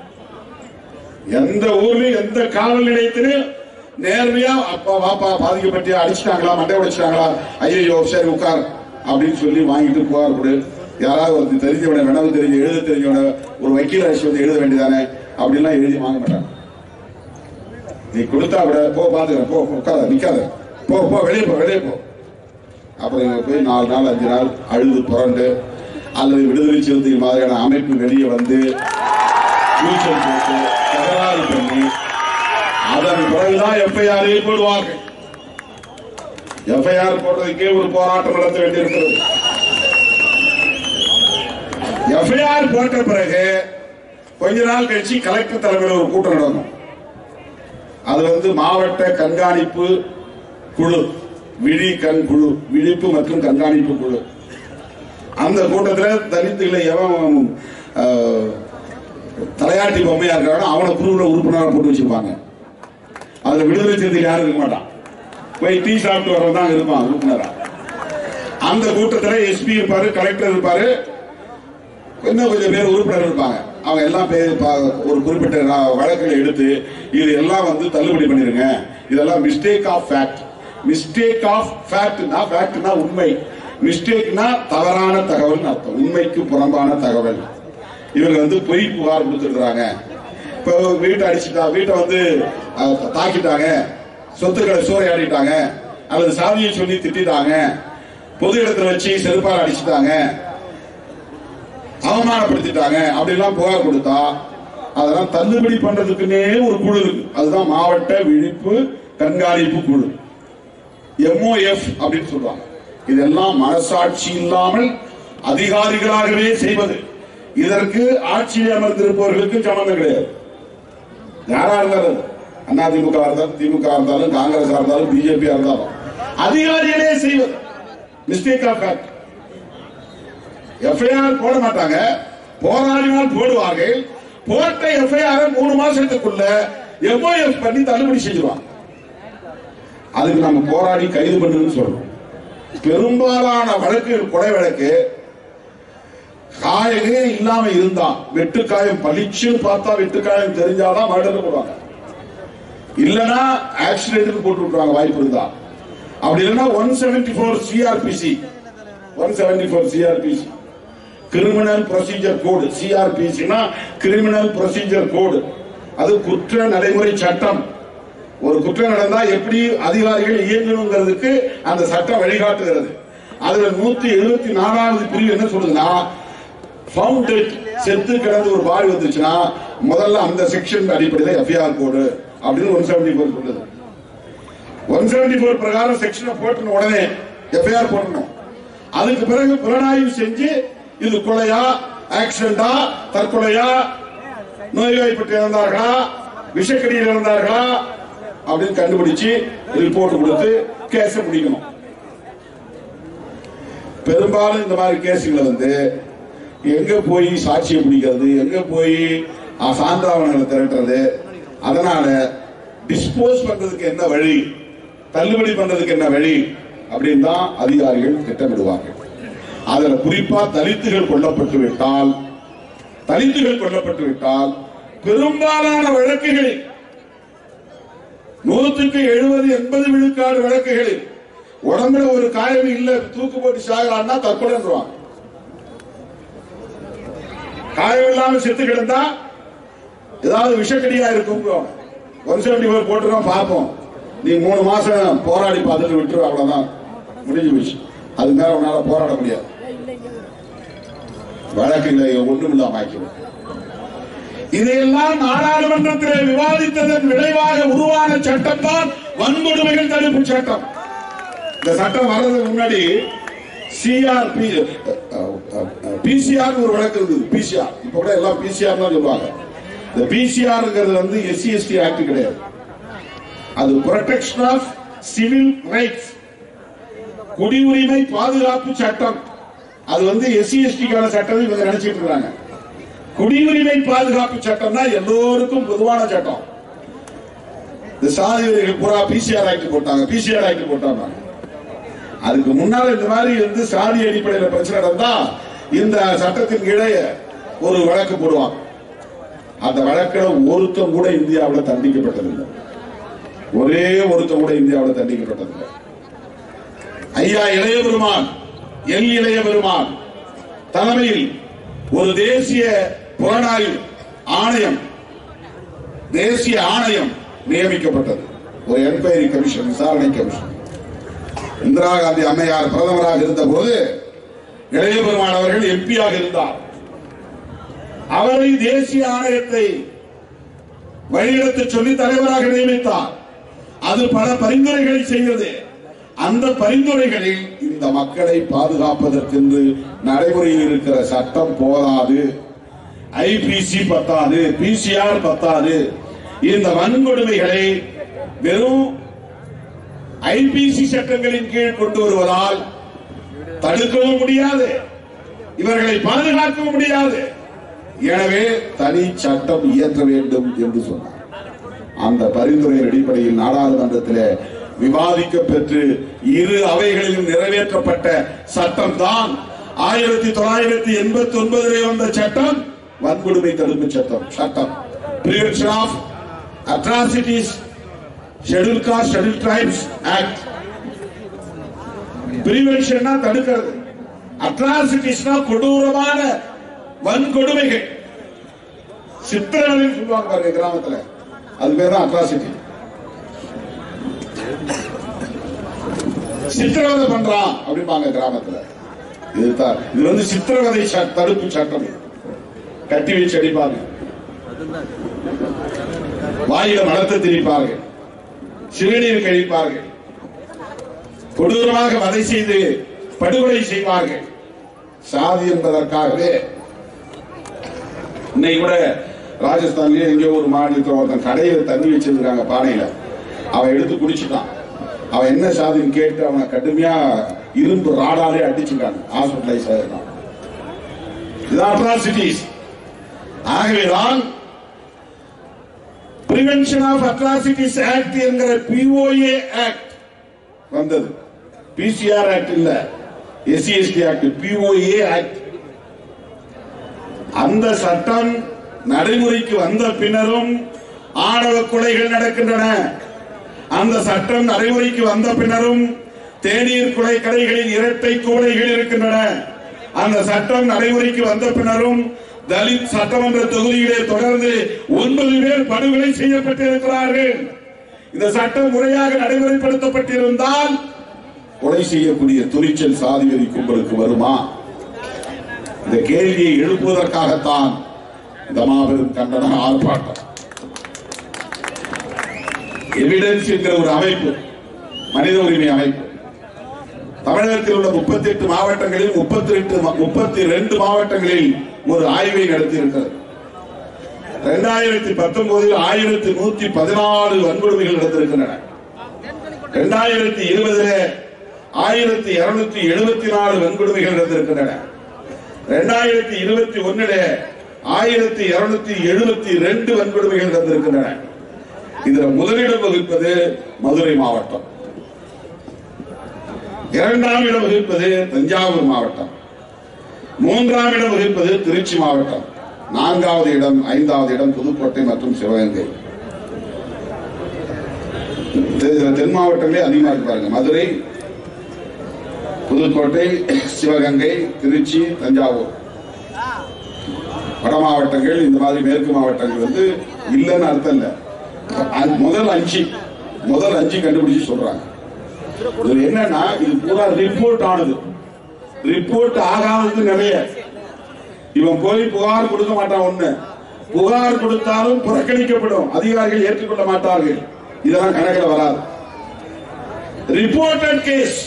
எந்த ஊர்லயும் எந்த காவல் நிலையத்திலும் நேர்மையா அப்பா வாப்பா பாதிக்கப்பட்டியா அடிச்சிட்டாங்களா மண்டை உடைச்சிட்டாங்களா ஐயோ சரி உட்கார் அப்படின்னு சொல்லி வாங்கிட்டு புகார் கொடு யாராவது ஒரு தெரிஞ்சவன வினவு தெரிஞ்ச எழுத தெரிஞ்சவன ஒரு வக்கீல் அரசு வந்து எழுத வேண்டியதானே அப்படிலாம் எழுதி வாங்க மாட்டாங்க நீ கொடுத்தா விட போ பாத்துக்கிறேன் போ உட்காத நிக்காத போ போ வெளியே போ வெளியே போ அப்புறம் இங்க போய் நாலு நாள் அஞ்சு நாள் அழுது புரண்டு அல்லது விடுதலை சிறுத்தைகள் மாதிரியான அமைப்பு வெளியே வந்து கூச்சல் போட்டு தகராறு பண்ணி அதன் பிறகுதான் எஃப்ஐஆர் போடுவார்கள் எஃப்ஐஆர் போடுறதுக்கே ஒரு போராட்டம் நடத்த வேண்டியிருக்கிறது எஃப்ஐஆர் போட்ட பிறகு கொஞ்ச நாள் கழிச்சு கலெக்டர் தலைமையில் ஒரு கூட்டம் நடக்கும் அது வந்து மாவட்ட கண்காணிப்பு குழு விழி கண் குழு விழிப்பு மற்றும் கண்காணிப்பு குழு அந்த கூட்டத்தில் தலித்துகளை எவன் அஹ், தலையாட்டி பொம்மையா இருக்கானோ அவனை குழுவில் உறுப்பினராக போட்டு வச்சிருப்பாங்க அதுல விடுதலை சிறுத்தை யாரும் இருக்க மாட்டான் போய் டீ சாப்பிட்டு வரதான் இருப்பான் உறுப்பினரா அந்த கூட்டத்தில் எஸ்பி இருப்பாரு கலெக்டர் இருப்பாரு இன்னும் கொஞ்சம் பேர் உறுப்பினர் இருப்பாங்க அவங்க எல்லாம் பேர் பா- ஒரு குறிப்பிட்ட நா- வழக்குகளை எடுத்து இது எல்லாம் வந்து தள்ளுபடி பண்ணிருங்க இதெல்லாம் mistake of fact mistake of ஃபேக்ட்னா ஃபேக்ட்னா உண்மை மிஸ்டேக்னா தவறான தகவல் அர்த்தம் உண்மைக்கு புறம்பான தகவல் இவங்க வந்து பொய் புகார் கொடுத்துருக்காங்க இப்போ வீட்டை அடிச்சுட்டா வீட்டை வந்து அஹ், தாக்கிட்டாங்க சொத்துக்களை சூறையாடிட்டாங்க அல்லது சாதியை சொல்லி திட்டிட்டாங்க பொது இடத்துல வச்சு செருப்பால் அடிச்சுட்டாங்க அவமானப்படுத்திட்டாங்க அப்படிலாம் புகார் கொடுத்தா அதெல்லாம் தள்ளுபடி பண்றதுக்குன்னே ஒரு குழு இருக்கு அதுதான் மாவட்ட விழிப்பு கண்காணிப்பு குழு எம்ஓஎஃப் அப்படின்னு சொல்றாங்க இதெல்லாம் மனசாட்சி இல்லாமல் அதிகாரிகளாகவே செய்வது இதற்கு ஆட்சியில் அமர்ந்திருப்பவர்களுக்கு சம்மந்தம் கிடையாது யாரா இருந்தாலும் அண்ணா திமுக இருந்தாலும் திமுக இருந்தாலும் காங்கிரஸ் இருந்தாலும் பிஜேபி இருந்தாலும் அதிகாரிகளே செய்வது மிஸ்டேக் ஆஃப் ஃபேக்ட் எஃப்ஐஆர் போட மாட்டாங்க போராடினால் போடுவார்கள் போட்ட எஃப்ஐஆர் மூணு மாசத்துக்குள்ள எம்ஓஎஃப் பண்ணி தள்ளுபடி செஞ்சிருவாங்க அதுக்கு நம்ம போராடி கைது பண்ணுன்னு சொல்றோம் பெரும்பாலான வழக்குகள் கொலை வழக்கு காயமே இல்லாம இருந்தா வெட்டுக்காயம் பளிச்சுன்னு பார்த்தா வெட்டுக்காயம் தெரிஞ்சாதான் மர்டர் போடுவாங்க இல்லனா ஆக்சிடென்ட் போட்டு விட்டுருவாங்க வாய்ப்பு இருந்தா அப்படி இல்லைன்னா one seventy four CrPC one seventy four CrPC criminal procedure code சிஆர்பிசினா கிரிமினல் ப்ரொசீஜர் கோடு அது குற்ற நடைமுறை சட்டம் ஒரு குற்றம் நடந்தா எப்படி அதிகாரிகள் இயங்கணுங்கிறதுக்கு அந்த சட்டம் வழிகாட்டுகிறது அதுல நூத்தி எழுபத்தி நாலாவது பிரிவு என்ன சொல்லுதுன்னா ஃபவுண்டட் செத்து கிடந்து ஒரு பாடி வந்துச்சுன்னா முதல்ல அந்த செக்ஷன் அடிப்படையில் எஃப்ஐஆர் கோடு அப்படின்னு ஒன் செவன்டி ஃபோர் சொல்லுது ஒன் செவன்டி ஃபோர் பிரகாரம் செக்ஷனை போட்டுன உடனே எஃப்ஐஆர் போடணும் அதுக்கு பிறகு புலனாய்வு செஞ்சு இது கொலையா ஆக்சிடென்டா தற்கொலையா நோய்வாய்ப்பட்டு இறந்தார்களா விஷக்கடியில் இறந்தார்களா அப்படின்னு கண்டுபிடிச்சு ரிப்போர்ட் கொடுத்து கேஸ முடிக்கணும் பெரும்பாலும் இந்த மாதிரி கேஸுகளை வந்து எங்க போய் சாட்சியம் பிடிக்கிறது எங்க போய் அஹ், சான்றாவணங்களை திரட்டுறது அதனால டிஸ்போஸ் பண்றதுக்கு என்ன வழி தள்ளுபடி பண்றதுக்கு என்ன வழி அப்படின்னு தான் அதிகாரிகள் திட்டமிடுவார்கள் அதுல குறிப்பா தலித்துகள் கொல்லப்பட்டு விட்டால் தலித்துகள் கொல்லப்பட்டு விட்டால் பெரும்பாலான வழக்குகளில் நூற்றுக்கு எழுபது எண்பது விழுக்காடு வழக்குகளில் உடம்புல ஒரு காயம் இல்ல தூக்கு போட்டு சாகலான்னா தற்கொலைன்றான் காயம் இல்லாம செத்து கிடந்தா ஏதாவது விஷக்கடியா இருக்கும் ஒன் செவன்டி ஃபோர் போட்டுருவோம் பார்ப்போம் நீ மூணு மாசம் போராடி பார்த்துட்டு விட்டுரு அவ்வளவுதான் முடிஞ்சு போச்சு அது மேல உன்னால போராட முடியாது வழக்குகளை ஒண்ணும் இல்லாம ஆக்கிடும் இதையெல்லாம் நாடாளுமன்றத்திலே விவாதித்ததன் விளைவாக உருவான சட்டம் தான் வன்கொடுமைகள் தடுப்பு சட்டம் இந்த சட்டம் வர்றதுக்கு முன்னாடி சிஆர் பிசிஆர் ஒரு வழக்கு இருந்தது பிசிஆர் இப்ப கூட எல்லாம் பிசிஆர் தான் சொல்லுவாங்க இந்த பிசிஆர்ங்கிறது வந்து எஸ்சி எஸ்டி ஆக்ட் கிடையாது அது ப்ரொடெக்ஷன் ஆஃப் சிவில் ரைட்ஸ் குடியுரிமை பாதுகாப்பு சட்டம் அது வந்து எஸ்சி எஸ்டிக்கான சட்டம் இவங்க நினைச்சிட்டு இருக்காங்க குடியுரிமை பாதுகாப்பு சட்டம்னா எல்லோருக்கும் பொதுவான சட்டம் இந்த சாதி வெறிகள் பூரா பிசிஆர் ஆக்ட் போட்டாங்க பிசிஆர் ஆக்ட் போட்டாங்க அதுக்கு முன்னால இந்த மாதிரி வந்து சாதி அடிப்படையில் பிரச்சனை நடந்தா இந்த சட்டத்தின் கீழே ஒரு வழக்கு போடுவாங்க அந்த வழக்கில் ஒருத்தம் கூட இந்தியாவில் தண்டிக்கப்பட்டதில்லை ஒரே ஒருத்தம் கூட இந்தியாவில் தண்டிக்கப்பட்டதில்லை ஐயா இளைய பெருமான் எல் இளைய பெருமான் தலைமையில் ஒரு தேசிய புலனாய்வு ஆணையம் தேசிய ஆணையம் நியமிக்கப்பட்டது ஒரு என்கொயரி கமிஷன் விசாரணை கமிஷன் இந்திரா காந்தி அம்மையார் பிரதமராக இருந்த போது இளைய பெருமான் அவர்கள் எம்பியாக இருந்தார் அவரை தேசிய ஆணையத்தை வழிநடத்த சொல்லி தலைவராக நியமித்தார் அது பல பரிந்துரைகளை செய்தது அந்த பரிந்துரைகளில் இந்த மக்களை பாதுகாப்பதற்கென்று நடைமுறையில் இருக்கிற சட்டம் போதாது ஐபிசி பத்தாது பிசிஆர் பத்தாது இந்த வன்கொடுமைகளை வெறும் ஐபிசி சட்டங்களின் கீழ் கொண்டு வருவதால் தடுக்கவும் முடியாது இவர்களை பாதுகாக்கவும் முடியாது எனவே தனி சட்டம் இயற்ற வேண்டும் என்று சொன்னார் அந்த பரிந்துரையின் அடிப்படையில் நாடாளுமன்றத்தில் விவாதிக்க பெற்று இரு அவைகளிலும் நிறைவேற்றப்பட்ட சட்டம் தான் ஆயிரத்தி தொள்ளாயிரத்தி எண்பத்தி ஒன்பதிலே வந்த சட்டம் வன்கொடுமை தடுப்பு சட்டம் சட்டம் prevention of atrocities schedule caste schedule tribes act பிரிவென்ஷன்னா தடுக்கிறது அட்ராசிட்டிஸ்னா கொடூரமான வன்கொடுமைகள் சித்திரவதை சொல்லுவாங்க பாருங்க கிராமத்துல அது பேர் தான் அட்ராசிட்டி சித்திரவதை பண்றான் அப்படிம்பாங்க கிராமத்துல இதுதான் இது வந்து சித்திரவதை ச- தடுப்பு சட்டம் இது. கட்டி வச்சு அடிப்பாங்க வாயில மலத்தை திணிப்பார்கள் சிறுநீர் கழிப்பார்கள் கொடூரமாக வதை செய்து படுகொலை செய்வார்கள் சாதி என்பதற்காகவே இன்னைக்கு கூட ராஜஸ்தான்லயே எங்கேயோ ஒரு மாநிலத்தில் ஒருத்தன் கடையில தண்ணி வச்சிருக்காங்க பானையில அவன் எடுத்து குடிச்சிட்டான் அவன் என்ன சாதின்னு கேட்டு அவனை கடுமையா இரும்பு ராடாலே அடிச்சுட்டாங்க ஹாஸ்பிட்டலைஸ் ஆயிருக்கான் இதுதான் அட்ராசிட்டிஸ் ஆகவேதான் பிரிவென்ஷன் ஆஃப் அட்ராசிட்டிஸ் ஆக்ட் என்கிற பிஓஏ ஆக்ட் வந்தது பிசிஆர் ஆக்ட் இல்ல SC ST act POA act அந்த சட்டம் நடைமுறைக்கு வந்த பின்னரும் ஆணவ கொலைகள் நடக்கின்றன அந்த சட்டம் நடைமுறைக்கு வந்த பின்னரும் தேநீர் கொலை கடைகளில் இரட்டை கொலைகள் இருக்கின்றன அந்த சட்டம் நடைமுறைக்கு வந்த பின்னரும் தலித் சட்டமன்ற தொகுதியிலே தொடர்ந்து ஒன்பது பேர் படுகொலை செய்யப்பட்டிருக்கிறார்கள் இந்த சட்டம் முறையாக நடைமுறைப்படுத்தப்பட்டிருந்தால் கொலை செய்யக்கூடிய துணிச்சல் சாதி வெறி கும்பலுக்கு வருமா இந்த கேள்வியை எழுப்புவதற்காகத்தான் இந்த மாபெரும் கண்டன ஆர்ப்பாட்டம் எவிடன்ஸ் என்கிற ஒரு அமைப்பு மனித உரிமை அமைப்பு தமிழகத்தில் உள்ள முப்பத்தி எட்டு மாவட்டங்களில் முப்பத்தி ரெண்டு முப்பத்தி ரெண்டு மாவட்டங்களில் ஒரு ஆய்வை நடத்தி இருக்கிறது இரண்டாயிரத்தி பத்தொன்பதில் ஆயிரத்தி நூத்தி பதினாலு வன்கொடுமைகள் நடந்திருக்கின்றன இரண்டாயிரத்தி இருபதுல ஆயிரத்தி இருநூத்தி எழுபத்தி நாலு வன்கொடுமைகள் நடந்திருக்கின்றன இரண்டாயிரத்தி இருபத்தி ஒன்னுல ஆயிரத்தி இருநூத்தி எழுபத்தி ரெண்டு வன்கொடுமைகள் நடந்திருக்கின்றன இதுல முதலிடம் வகிப்பது மதுரை மாவட்டம் இரண்டாம் இடம் வகிப்பது தஞ்சாவூர் மாவட்டம் மூன்றாம் இடம் வகிப்பது திருச்சி மாவட்டம் நான்காவது இடம் ஐந்தாவது இடம் புதுக்கோட்டை மற்றும் சிவகங்கை தெ- தென் மாவட்டங்களே அதிகமா இருக்கு பாருங்க மதுரை புதுக்கோட்டை சிவகங்கை திருச்சி தஞ்சாவூர் வட மாவட்டங்கள் இந்த மாதிரி மேற்கு மாவட்டங்கள் வந்து இல்லைன்னு அர்த்தம் இல்ல அது முதல் அஞ்சு முதல் அஞ்சு கண்டுபிடிச்சு சொல்றாங்க இதுல என்னன்னா இது பூரா ரிப்போர்ட் ஆனது ரிப்போர்ட் ஆகாதது நிறைய இவன் போய் புகார் கொடுக்க மாட்டான் ஒண்ணு புகார் கொடுத்தாலும் புறக்கணிக்கப்படும் அதிகாரிகள் ஏற்றுக்கொள்ள மாட்டார்கள் இதெல்லாம் கணக்கில் வராது ரிப்போர்ட்டட் கேஸ்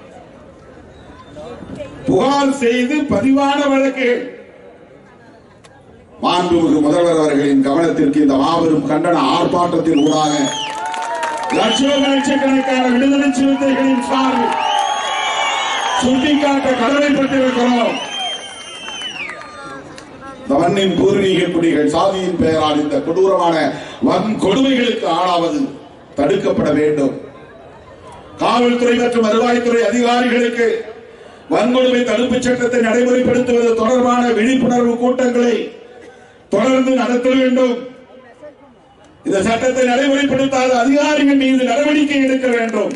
புகார் செய்து பதிவான வழக்குகள் மாண்புமிகு முதல்வர் அவர்களின் கவனத்திற்கு இந்த மாபெரும் கண்டன ஆர்ப்பாட்டத்தின் ஊடாக லட்சோப லட்சக்கணக்கான விடுதலை சிறுத்தைகளின் சார்பில் சுட்டிக்காட்ட கடமைப்பட்டிருக்கிறோம் இந்த மண்ணின் பூர்வீக குடிகள் சாதியின் பெயரால் இந்த கொடூரமான வன் கொடுமைகளுக்கு ஆளாவது தடுக்கப்பட வேண்டும் காவல்துறை மற்றும் வருவாய்த்துறை அதிகாரிகளுக்கு வன்கொடுமை தடுப்புச் சட்டத்தை நடைமுறைப்படுத்துவது தொடர்பான விழிப்புணர்வு கூட்டங்களை தொடர்ந்து நடத்த வேண்டும் இந்த சட்டத்தை நடைமுறைப்படுத்தாத அதிகாரிகள் மீது நடவடிக்கை எடுக்க வேண்டும்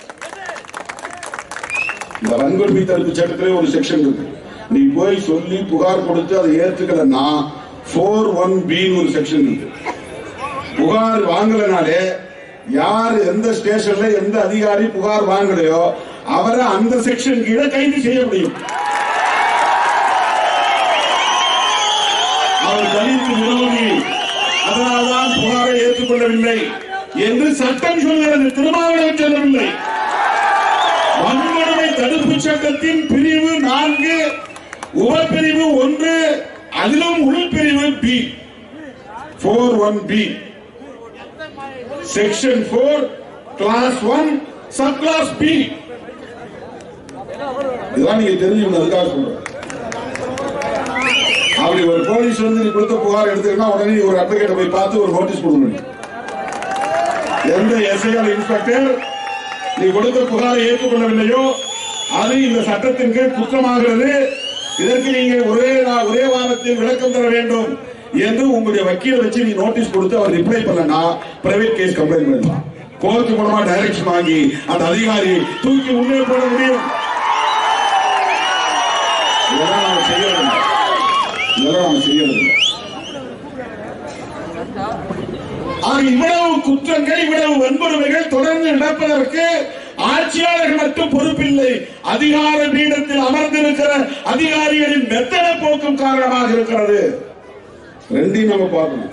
இந்த வன்கொடுமை தடுப்பு சட்டத்திலே ஒரு செக்ஷன் இருக்கு நீ போய் சொல்லி புகார் கொடுத்து அதை ஏத்துக்கலன்னா ஃபோர் ஒன் பின்னு ஒரு செக்ஷன் இருக்கு புகார் வாங்கலனாலே யார் எந்த ஸ்டேஷன்ல எந்த அதிகாரி புகார் வாங்கலையோ அவரை அந்த செக்ஷன் கீழே கைது செய்ய முடியும் அவர் தலித் விரோதி அதனால்தான் புகாரை ஏற்றுக்கொள்ளவில்லை என்று சட்டம் சொல்கிறது திருமாவளவன் சொல்லவில்லை வன்கொடுமை தடுப்பு சட்டத்தின் பிரிவு நான்கு உபப்பிரிவு ஒன்று அதிலும் உள்பிரிவு B four one B section four clause one sub clause B இதெல்லாம் நீங்க தெரிஞ்சுக்கணும் அதுக்காக சொல்றேன் அப்படி ஒரு போலீஸ் வந்து நீ கொடுத்த புகார் எடுத்துக்கிட்டா உடனே நீ ஒரு அட்வொகேட்டை போய் பார்த்து ஒரு நோட்டீஸ் கொடுக்கணும் நீ. எந்த எஸ்ஐஆர் இன்ஸ்பெக்டர் நீ கொடுத்த புகாரை ஏற்றுக்கொள்ளவில்லையோ அது இந்த சட்டத்தின் கீழ் குற்றமாகிறது இதற்கு நீங்க ஒரே நா- ஒரே வாரத்தில் விளக்கம் தர வேண்டும் என்று உங்களுடைய வக்கீலை வச்சு நீ நோட்டீஸ் கொடுத்து அவர் ரிப்ளை பண்ணனா பிரைவேட் கேஸ் கம்ப்ளைண்ட் பண்ணலாம் கோர்ட் மூலமா டைரக்ஷன் வாங்கி அந்த அதிகாரி தூக்கி உள்ளே போட முடியும் இதெல்லாம் நாம செய்யறதில்லை இதெல்லாம் நாம செய்யறதில்லை ஆக இவ்வளவு குற்றங்கள் இவ்வளவு வன்முறைகள் தொடர்ந்து நடப்பதற்கு ஆட்சியாளர்கள் மட்டும் பொறுப்பில்லை அதிகார பீடத்தில் அமர்ந்திருக்கிற அதிகாரிகளின் மெத்தன போக்கும் காரணமாக இருக்கிறது ரெண்டையும் நம்ம பார்க்கணும்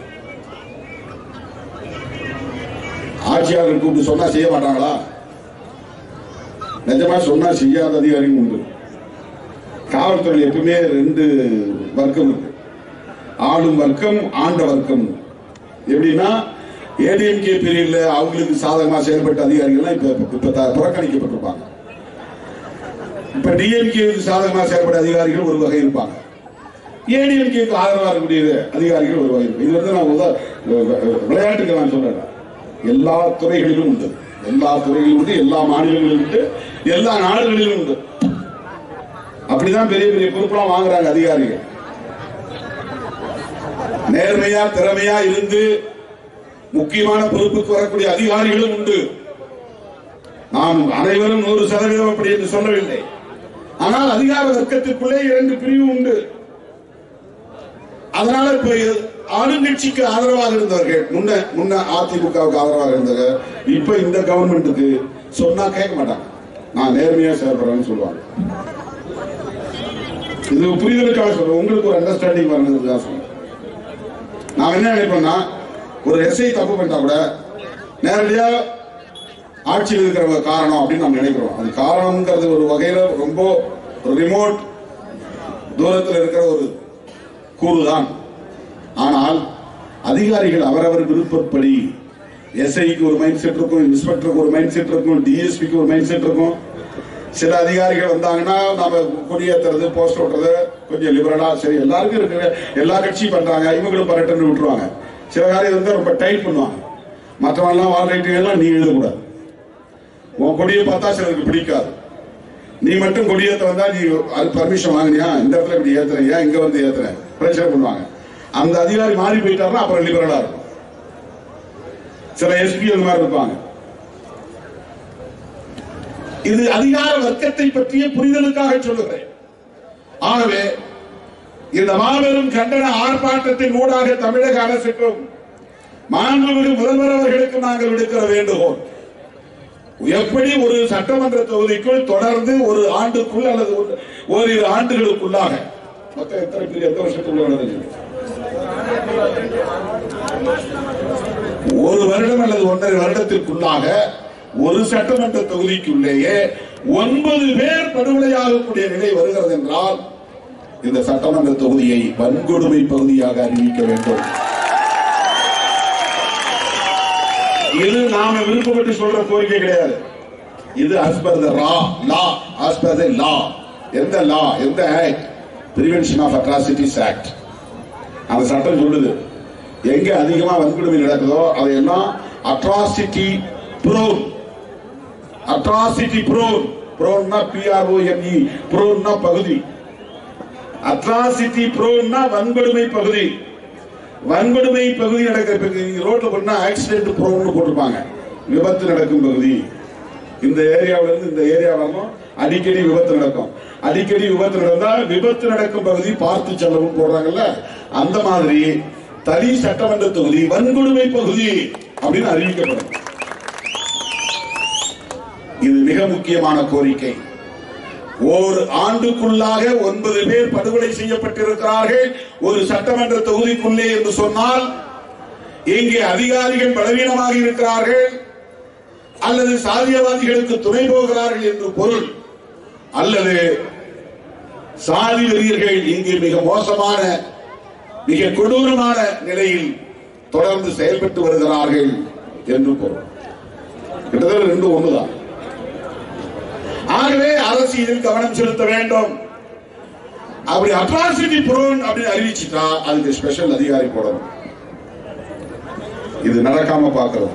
ஆட்சியாளர் கூப்பிட்டு சொன்னா செய்ய மாட்டாங்களா நிஜமா சொன்னா செய்யாத அதிகாரியும் உண்டு காவல்துறை எப்பவுமே ரெண்டு வர்க்கம் இருக்கு ஆளும் வர்க்கம் ஆண்ட வர்க்கம் எப்படின்னா ஏடிஎம்கே பீரியட்ல அவங்களுக்கு சாதகமா செயல்பட்ட அதிகாரிகள்லாம் இப்ப இப்ப த- புறக்கணிக்கப்பட்டிருப்பாங்க இப்ப டிஎம்கே சாதகமா செயல்பட்ட அதிகாரிகள் ஒரு வகை இருப்பாங்க ஏடிஎம்கேக்கு ஆதரவா இருக்கக்கூடிய அதிகாரிகள் ஒரு வகை இருப்பாங்க. இது வந்து நான் உதா- விளையாட்டுக்கு நான் சொல்றேன் எல்லா துறைகளிலும் உண்டு எல்லா துறைகளிலும் உண்டு எல்லா மாநிலங்களிலும் உண்டு எல்லா நாடுகளிலும் உண்டு அப்படிதான் பெரிய பெரிய பொறுப்பெல்லாம் வாங்குறாங்க அதிகாரிகள் நேர்மையா திறமையா இருந்து முக்கியமான பொறுப்புக்கு வரக்கூடிய அதிகாரிகளும் உண்டு நாம் அனைவரும் நூறு சதவீதம் அப்படி என்று சொல்லவில்லை ஆனால் அதிகார வர்க்கத்திற்குள்ளே இரண்டு பிரிவு உண்டு அதனால இப்ப ஆளுங்கட்சிக்கு ஆதரவாக இருந்தவர்கள் முன்ன முன்ன அதிமுகவுக்கு ஆதரவாக இருந்தவர்கள் இப்ப இந்த கவர்மெண்ட்டுக்கு சொன்னா கேட்க மாட்டாங்க நான் நேர்மையா செயல்படுறேன்னு சொல்லுவாங்க இது புரிதலுக்காக சொல்றேன் உங்களுக்கு ஒரு அண்டர்ஸ்டாண்டிங் வரணுங்கிறதுக்காக சொல்றேன் நான் என்ன நினைப்பேன்னா ஒரு எஸ்ஐ தப்பு பண்ணிட்டா கூட நேரடியா ஆட்சியில் இருக்கிறவங்க காரணம் அப்படின்னு நம்ம நினைக்கிறோம் அது காரணம்ங்கிறது ஒரு வகையில ரொம்ப ரிமோட் தூரத்தில் இருக்கிற ஒரு கூறுதான் ஆனால் அதிகாரிகள் அவரவர் விருப்பப்படி எஸ்ஐக்கு ஒரு மைண்ட் செட் இருக்கும் இன்ஸ்பெக்டருக்கு ஒரு மைண்ட் செட் இருக்கும் டிஎஸ்பிக்கு ஒரு மைண்ட் செட் இருக்கும் சில அதிகாரிகள் வந்தாங்கன்னா நாம கொடியேத்துறது போஸ்ட் ஓட்டுறது கொஞ்சம் லிபரலா சரி எல்லாருக்கும் இருக்கிற எல்லா கட்சியும் பண்றாங்க இவங்களும் பரட்டன்னு விட்டுருவாங்க சில காரியம் வந்து ரொம்ப டைட் பண்ணுவாங்க மற்றவங்கலாம் வால் ரைட்டிங் எல்லாம் நீ எழுதக்கூடாது உன் கொடியை பார்த்தா சிலருக்கு பிடிக்காது நீ மட்டும் கொடியேத்த வந்தா நீ அது பர்மிஷன் வாங்கினியா இந்த இடத்துல இப்படி ஏத்துற ஏன் இங்க வந்து ஏத்துற பிரச்சனை பண்ணுவாங்க அந்த அதிகாரி மாறி போயிட்டாருன்னா அப்புறம் லிபரலா இருக்கும் சில எஸ்பி அந்த மாதிரி இருப்பாங்க இது அதிகார வர்க்கத்தை பற்றிய புரிதலுக்காக சொல்லுகிறேன் ஆகவே இந்த மாபெரும் கண்டன ஆர்ப்பாட்டத்தின் ஊடாக தமிழக அரசுக்கும் மாண்புமிகு முதல்வர் அவர்களுக்கு நாங்கள் விடுக்கிற வேண்டுகோள் எப்படி ஒரு சட்டமன்ற தொகுதிக்குள் தொடர்ந்து ஒரு ஆண்டுக்குள் அல்லது ஒரு- ஓரிரு ஆண்டுகளுக்குள்ளாக மொத்தம் எத்தனை பேர் எந்த வருஷத்துக்குள்ள நடந்தது ஒரு வருடம் அல்லது ஒன்றரை வருடத்திற்குள்ளாக ஒரு சட்டமன்ற தொகுதிக்குள்ளேயே ஒன்பது பேர் படுகொலையாகக்கூடிய நிலை வருகிறது என்றால் இந்த சட்டமன்ற தொகுதியை வன்கொடுமை பகுதியாக அறிவிக்க வேண்டும் இது நாம விருப்பப்பட்டு சொல்ற கோரிக்கை கிடையாது இது as per the law law as per the law எந்த law எந்த act prevention of atrocities act அந்த சட்டம் சொல்லுது எங்க அதிகமா வன்கொடுமை நடக்குதோ அது என்ன அட்ராசிட்டி ப்ரோன் அட்ராசிட்டி ப்ரோன் ப்ரோன்னா பிஆர்ஓஎன்இ ப்ரோன்னா பகுதி அட்ராசிட்டி ப்ரோன்னா வன்கொடுமை பகுதி வன்கொடுமை பகுதி நடக்கிற பகுதி ரோட்ல போனா ஆக்சிடென்ட் ப்ரோன்னு போட்டிருப்பாங்க விபத்து நடக்கும் பகுதி இந்த ஏரியாவுல இருந்து இந்த ஏரியா வரணும் அடிக்கடி விபத்து நடக்கும் அடிக்கடி விபத்து நடந்தா விபத்து நடக்கும் பகுதி பார்த்து செல்லவும் போடுறாங்கல்ல அந்த மாதிரி தனி சட்டமன்ற தொகுதி வன்கொடுமை பகுதி அப்படின்னு அறிவிக்கப்படும் இது மிக முக்கியமான கோரிக்கை ஒரு ஆண்டுக்குள்ளாக ஒன்பது பேர் படுகொலை செய்யப்பட்டிருக்கிறார்கள் ஒரு சட்டமன்ற தொகுதிக்குள்ளே என்று சொன்னால் இங்கே அதிகாரிகள் பலவீனமாக இருக்கிறார்கள் அல்லது சாதியவாதிகளுக்கு துணை போகிறார்கள் என்று பொருள் அல்லது சாதி வெறியர்கள் இங்கே மிக மோசமான மிக கொடூரமான நிலையில் தொடர்ந்து செயல்பட்டு வருகிறார்கள் என்று பொருள் கிட்டத்தட்ட ரெண்டு ஒண்ணுதான் ஆகவே அரசு இதில் கவனம் செலுத்த வேண்டும் அப்படி அட்ராசிட்டி புரோன் அப்படின்னு அறிவிச்சுட்டா அதுக்கு ஸ்பெஷல் அதிகாரி போடணும் இது நடக்காம பார்க்கிறோம்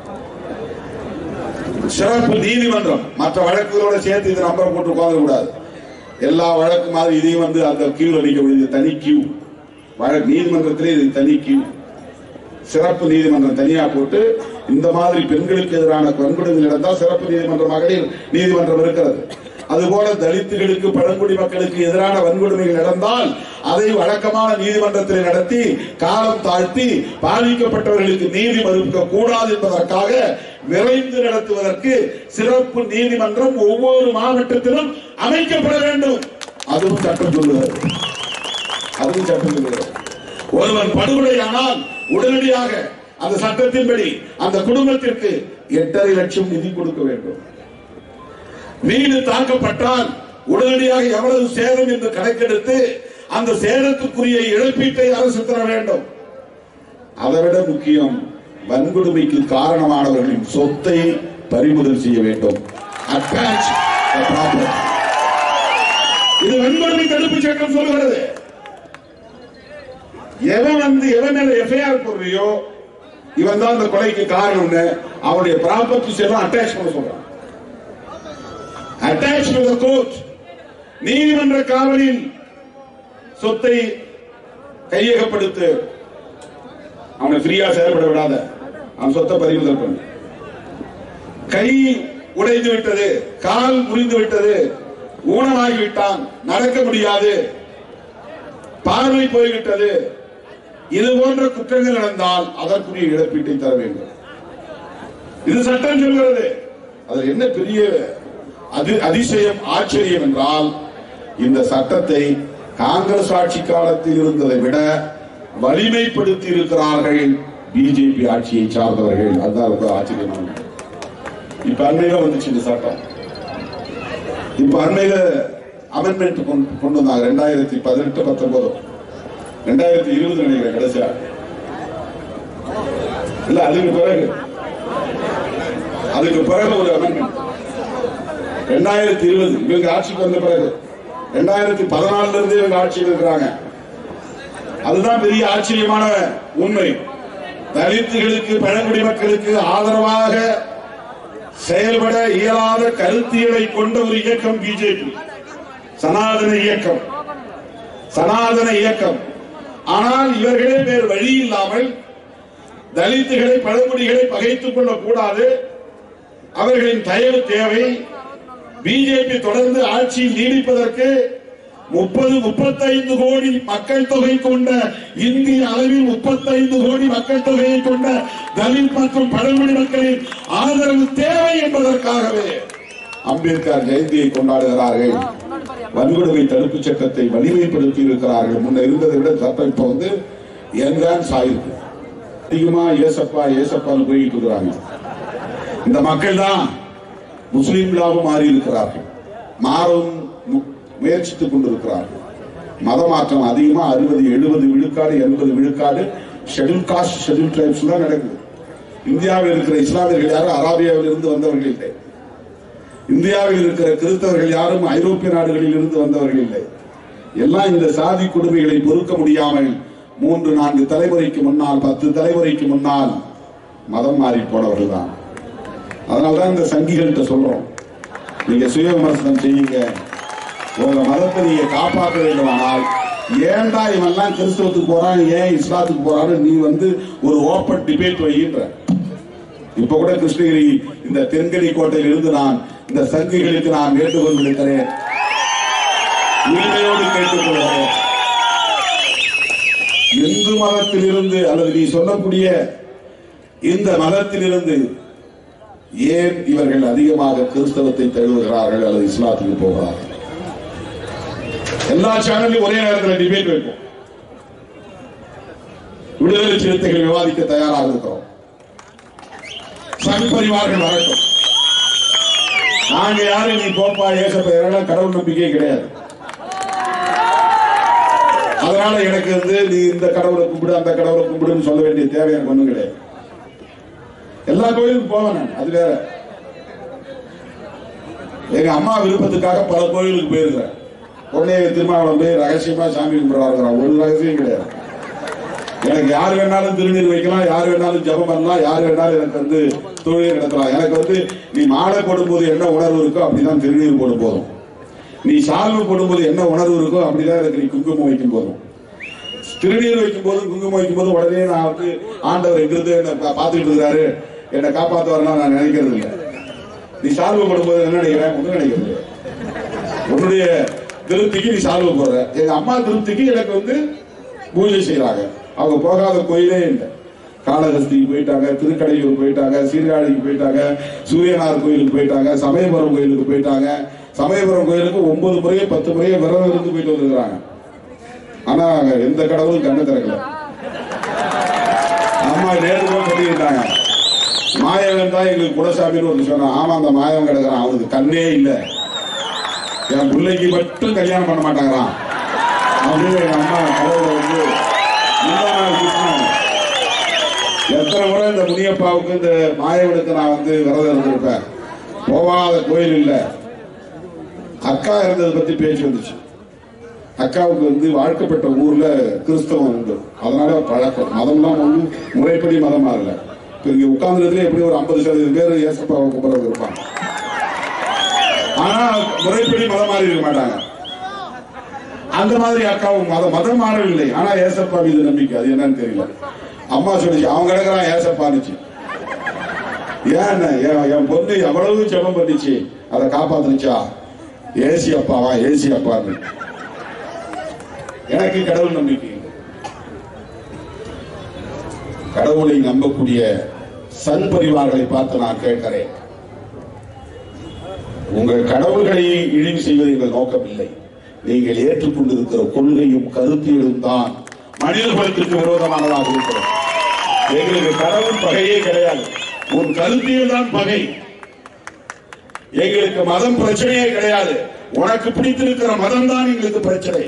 சிறப்பு நீதிமன்றம் மற்ற வழக்குகளோட சேர்த்து இது நம்பர் போட்டு உட்கார்ந்து கூடாது எல்லா வழக்கு மாதிரி இதையும் வந்து அந்த கியூல நிக்க முடியுது தனி கியூ வழக்கு நீதிமன்றத்திலே இது தனி கியூ சிறப்பு நீதிமன்றம் தனியா போட்டு இந்த மாதிரி பெண்களுக்கு எதிரான வன்கொடுமை நடந்தால் சிறப்பு நீதிமன்றம் மகளிர் நீதிமன்றம் இருக்கிறது அதுபோல தலித்துகளுக்கு பழங்குடி மக்களுக்கு எதிரான வன்கொடுமைகள் நடந்தால் அதை வழக்கமான நீதிமன்றத்தில் நடத்தி காலம் தாழ்த்தி பாதிக்கப்பட்டவர்களுக்கு நீதி மறுக்க கூடாது என்பதற்காக விரைந்து நடத்துவதற்கு சிறப்பு நீதிமன்றம் ஒவ்வொரு மாவட்டத்திலும் அமைக்கப்பட வேண்டும் அதுவும் சட்டம் சொல்லுகிறது அதுவும் சட்டம் சொல்லுகிறது ஒருவன் படுகொலையானால் உடனடியாக அந்த சட்டத்தின்படி அந்த குடும்பத்திற்கு எட்டரை லட்சம் நிதி கொடுக்க வேண்டும் வீடு தாக்கப்பட்டால் உடனடியாக எவ்வளவு சேதம் என்று கணக்கெடுத்து அந்த சேதத்துக்குரிய இழப்பீட்டை அரசு தர வேண்டும் அதைவிட முக்கியம் வன்கொடுமைக்கு காரணமானவர்களின் சொத்தை பறிமுதல் செய்ய வேண்டும் Attach the property. இது வன்கொடுமை தடுப்பு சட்டம் சொல்கிறது எவன் வந்து எவன் மேல எஃப்ஐஆர் போடுறியோ இவன் தான் அந்த கொலைக்கு காரணம்னு அவனுடைய ப்ராப்பர்ட்டிஸ் எல்லாம் அட்டாச் பண்ண சொல்றான் அட்டாச் டு த கோர்ட் நீதிமன்ற காவலில் சொத்தை கையகப்படுத்து அவனை ஃப்ரீயா செயல்பட விடாத அவன் சொத்தை பறிமுதல் பண்ணு கை உடைந்து விட்டது கால் முறிந்து விட்டது ஊனமாகி விட்டான் நடக்க முடியாது பார்வை போய்விட்டது இது போன்ற குற்றங்கள் நடந்தால் அதற்குரிய இழப்பீட்டை தர வேண்டும் இது சட்டம் சொல்கிறது அதில் என்ன பெரிய அது அதிசயம் ஆச்சரியம் என்றால் இந்த சட்டத்தை காங்கிரஸ் ஆட்சி காலத்தில் இருந்ததை விட வலிமைப்படுத்தி இருக்கிறார்கள் பிஜேபி ஆட்சியை சார்ந்தவர்கள் அதுதான் ரொம்ப ஆச்சரியமான இப்ப அண்மையில வந்துச்சு இந்த சட்டம் இப்ப அண்மையில அமெண்ட்மெண்ட் கொண்டு வந்தாங்க ரெண்டாயிரத்தி பதினெட்டு பத்தொன்பது ரெண்டாயிரத்தி இருபது நினைக்கிறேன் கடைசியா இல்ல அதுக்கு பிறகு அதுக்கு பிறகு ஒரு அமெண்ட்மெண்ட் ரெண்டாயிரத்தி இருபது இவங்க ஆட்சிக்கு வந்த பிறகு ரெண்டாயிரத்தி பதினாலுல இருந்து இவங்க ஆட்சியில் இருக்கிறாங்க அதுதான் பெரிய ஆச்சரியமான உண்மை தலித்துகளுக்கு பழங்குடி மக்களுக்கு ஆதரவாக செயல்பட இயலாத கருத்தியலை கொண்ட ஒரு இயக்கம் பிஜேபி சனாதன இயக்கம் சனாதன இயக்கம் ஆனால் இவர்களே வேறு வழி இல்லாமல் தலித்துகளை பழங்குடிகளை பகைத்துக் கொள்ளக் கூடாது அவர்களின் தயவு தேவை பிஜேபி தொடர்ந்து ஆட்சியில் நீடிப்பதற்கு முப்பது முப்பத்தைந்து கோடி மக்கள் தொகை கொண்ட இந்திய அளவில் முப்பத்தைந்து கோடி மக்கள் தொகையை கொண்ட தலித் மற்றும் பழங்குடி மக்களின் ஆதரவு தேவை என்பதற்காகவே அம்பேத்கர் ஜெயந்தியை கொண்டாடுகிறார்கள் வன்கொடுமை தடுப்புச் சட்டத்தை வலிமைப்படுத்தி இருக்கிறார்கள் முன்ன இருந்ததை விட சட்டம் இப்ப வந்து எங்கான் சாயிருக்கு அதிகமா ஏசப்பா ஏசப்பான்னு போயிட்டு இருக்கிறாங்க இந்த மக்கள் தான் முஸ்லீம்களாக மாறி இருக்கிறார்கள் மாறும் மு- முயற்சித்துக் கொண்டிருக்கிறார்கள் மத மாற்றம் அதிகமா அறுபது எழுபது விழுக்காடு எண்பது விழுக்காடு ஷெட்யூல் காஸ்ட் ஷெட்யூல் ட்ரைப்ஸ் தான் நடக்குது இந்தியாவில் இருக்கிற இஸ்லாமியர்கள் யாரும் அராபியாவில் இருந்து வந்தவர்கள் இல்லை இந்தியாவில் இருக்கிற கிறிஸ்தவர்கள் யாரும் ஐரோப்பிய நாடுகளில் இருந்து வந்தவர்கள் இல்லை எல்லாம் இந்த சாதி கொடுமைகளை பொறுக்க முடியாமல் மூன்று நான்கு தலைமுறைக்கு முன்னால் பத்து தலைமுறைக்கு முன்னால் மதம் மாறி போனவர்கள் தான் அதனாலதான் இந்த சங்கிகள்கிட்ட சொல்றோம் நீங்க சுய விமர்சனம் செய்யுங்க உங்க மதத்தை நீங்க காப்பாற்ற வேண்டுமானால் ஏன்டா இவன்லாம் கிறிஸ்தவத்துக்கு போறான் ஏன் இஸ்லாத்துக்கு போறான்னு நீ வந்து ஒரு ஓப்பன் டிபேட் வைகின்ற இப்ப கூட கிருஷ்ணகிரி இந்த தென்கனி கோட்டையில் இருந்து நான் இந்த சங்கிகளுக்கு நான் வேண்டுகோள் விடுக்கிறேன் உரிமையோடு கேட்டுக்கொள்கிறேன் இந்து மதத்திலிருந்து அல்லது நீ சொல்லக்கூடிய இந்த மதத்திலிருந்து ஏன் இவர்கள் அதிகமாக கிறிஸ்தவத்தை தழுவுகிறார்கள் அல்லது இஸ்லாத்துக்கு போகிறார்கள் எல்லா சேனல்லையும் ஒரே நேரத்தில் டிபேட் வைப்போம் விடுதலை சிறுத்தைகள் விவாதிக்க தயாராக இருக்கிறோம் சங் பரிவார்கள் வரட்டும் நாங்க யாரும் நீ போப்பா ஏசப்பா இதெல்லாம் கடவுள் நம்பிக்கையே கிடையாது அதனால எனக்கு வந்து நீ இந்த கடவுளை கும்பிடு அந்த கடவுளை கும்பிடுன்னு சொல்ல வேண்டிய தேவை எனக்கு ஒண்ணும் கிடையாது எல்லா கோயிலுக்கும் போவேன் நான் அது வேற எங்க அம்மா விருப்பத்துக்காக பல கோயிலுக்கு போயிருக்கிறேன் உடனே திருமாவளம் போய் ரகசியமா சாமி கும்பிடுறாங்க ஒரு ரகசியம் கிடையாது எனக்கு யார் வேணாலும் திருநீர் வைக்கலாம் யார் வேணாலும் ஜெபம் பண்ணலாம் யார் வேணாலும் எனக்கு வந்து தொழில் நடத்தலாம் எனக்கு வந்து நீ மாலை போடும்போது என்ன உணர்வு இருக்கோ அப்படிதான் திருநீர் போடும் போதும் நீ சால்வு போடும்போது என்ன உணர்வு இருக்கோ அப்படிதான் எனக்கு நீ குங்குமம் வைக்கும் போதும் திருநீர் வைக்கும் போது குங்குமம் வைக்கும் போது உடனே நான் வந்து ஆண்டவர் எங்கிருந்து என்ன பா- பார்த்துக்கிட்டு இருக்கிறாரு என்னை காப்பாத்த வரலாம் நான் நினைக்கிறது இல்லை நீ சால்வு போடும்போது என்ன நினைக்கிறேன் ஒன்றும் நினைக்கிறது இல்லை. உன்னுடைய திருப்திக்கு நீ சால்வு போடுற எங்க அம்மா திருப்திக்கு எனக்கு வந்து பூஜை செய்யறாங்க அவங்க போகாத கோயிலே இல்லை காளஹஸ்திக்கு போயிட்டாங்க திருக்கடையூர் போயிட்டாங்க சீர்காழிக்கு போயிட்டாங்க சூரியனார் கோயிலுக்கு போயிட்டாங்க சமயபுரம் கோயிலுக்கு போயிட்டாங்க சமயபுரம் கோயிலுக்கு ஒன்பது முறையோ பத்து முறையோ விரதம் இருந்து போயிட்டு வந்துருக்காங்க ஆனா அங்க எந்த கடவுளும் கண்ணு திறக்கல அம்மா நேற்று கூட சொல்லியிருக்காங்க மாயவன் தான் எங்களுக்கு குலசாமின்னு ஒன்று சொன்னான் ஆமா அந்த மாயவன் கிடக்குறான் அவனுக்கு கண்ணே இல்லை என் பிள்ளைக்கு மட்டும் கல்யாணம் பண்ண மாட்டாங்களாம் அப்படின்னு எங்க அம்மா கடவுளை வந்து முந்தா நாள் திட்டினாங்க. எத்தனை முறை இந்த முனியப்பாவுக்கு இந்த மாயவனுக்கு நான் வந்து விரதம் இருந்திருப்பேன் போகாத கோயில் இல்ல அக்கா இருந்ததை பத்தி பேச்சு வந்துச்சு அக்காவுக்கு வந்து வாழ்க்கப்பட்ட ஊர்ல கிறிஸ்தவம் உண்டு அதனால பழக்கம் மதம்லாம் ஒண்ணு முறைப்படி மதம் மாறல இப்ப இங்க உட்கார்ந்துறதுல எப்படி ஒரு ஐம்பது சதவீதம் பேர் ஏசப்பாவை கும்பிட்றது இருப்பாங்க ஆனா முறைப்படி மதம் மாறி இருக்க மாட்டாங்க அந்த மாதிரி அக்காவும் மதம் மதம் மாறவில்லை ஆனா ஏசப்பா மீது நம்பிக்கை அது என்னன்னு தெரியல அம்மா சொல்லிச்சு அவன் கிடக்குறான் ஏசப்பானுச்சு ஏன் என் என் பொண்ணு எவ்வளவு ஜெபம் பண்ணிச்சு அதை காப்பாத்துனுச்சா ஏசி அப்பாவா ஏசி அப்பான்னு எனக்கு கடவுள் நம்பிக்கை இல்லை. கடவுளை நம்பக்கூடிய சன் பரிவார்களை பார்த்து நான் கேட்கிறேன் உங்கள் கடவுள்களை இழிவு செய்வது எங்கள் நோக்கம் இல்லை நீங்கள் ஏற்றுக்கொண்டிருக்கிற கொள்கையும் கருத்தியலும் தான் மனித குலத்திற்கு விரோதமானதாக இருக்கிறது எங்களுக்கு கடவுள் பகையே கிடையாது உன் கருத்தியல் தான் பகை எங்களுக்கு மதம் பிரச்சனையே கிடையாது உனக்கு பிடித்திருக்கிற மதம் தான் எங்களுக்கு பிரச்சனை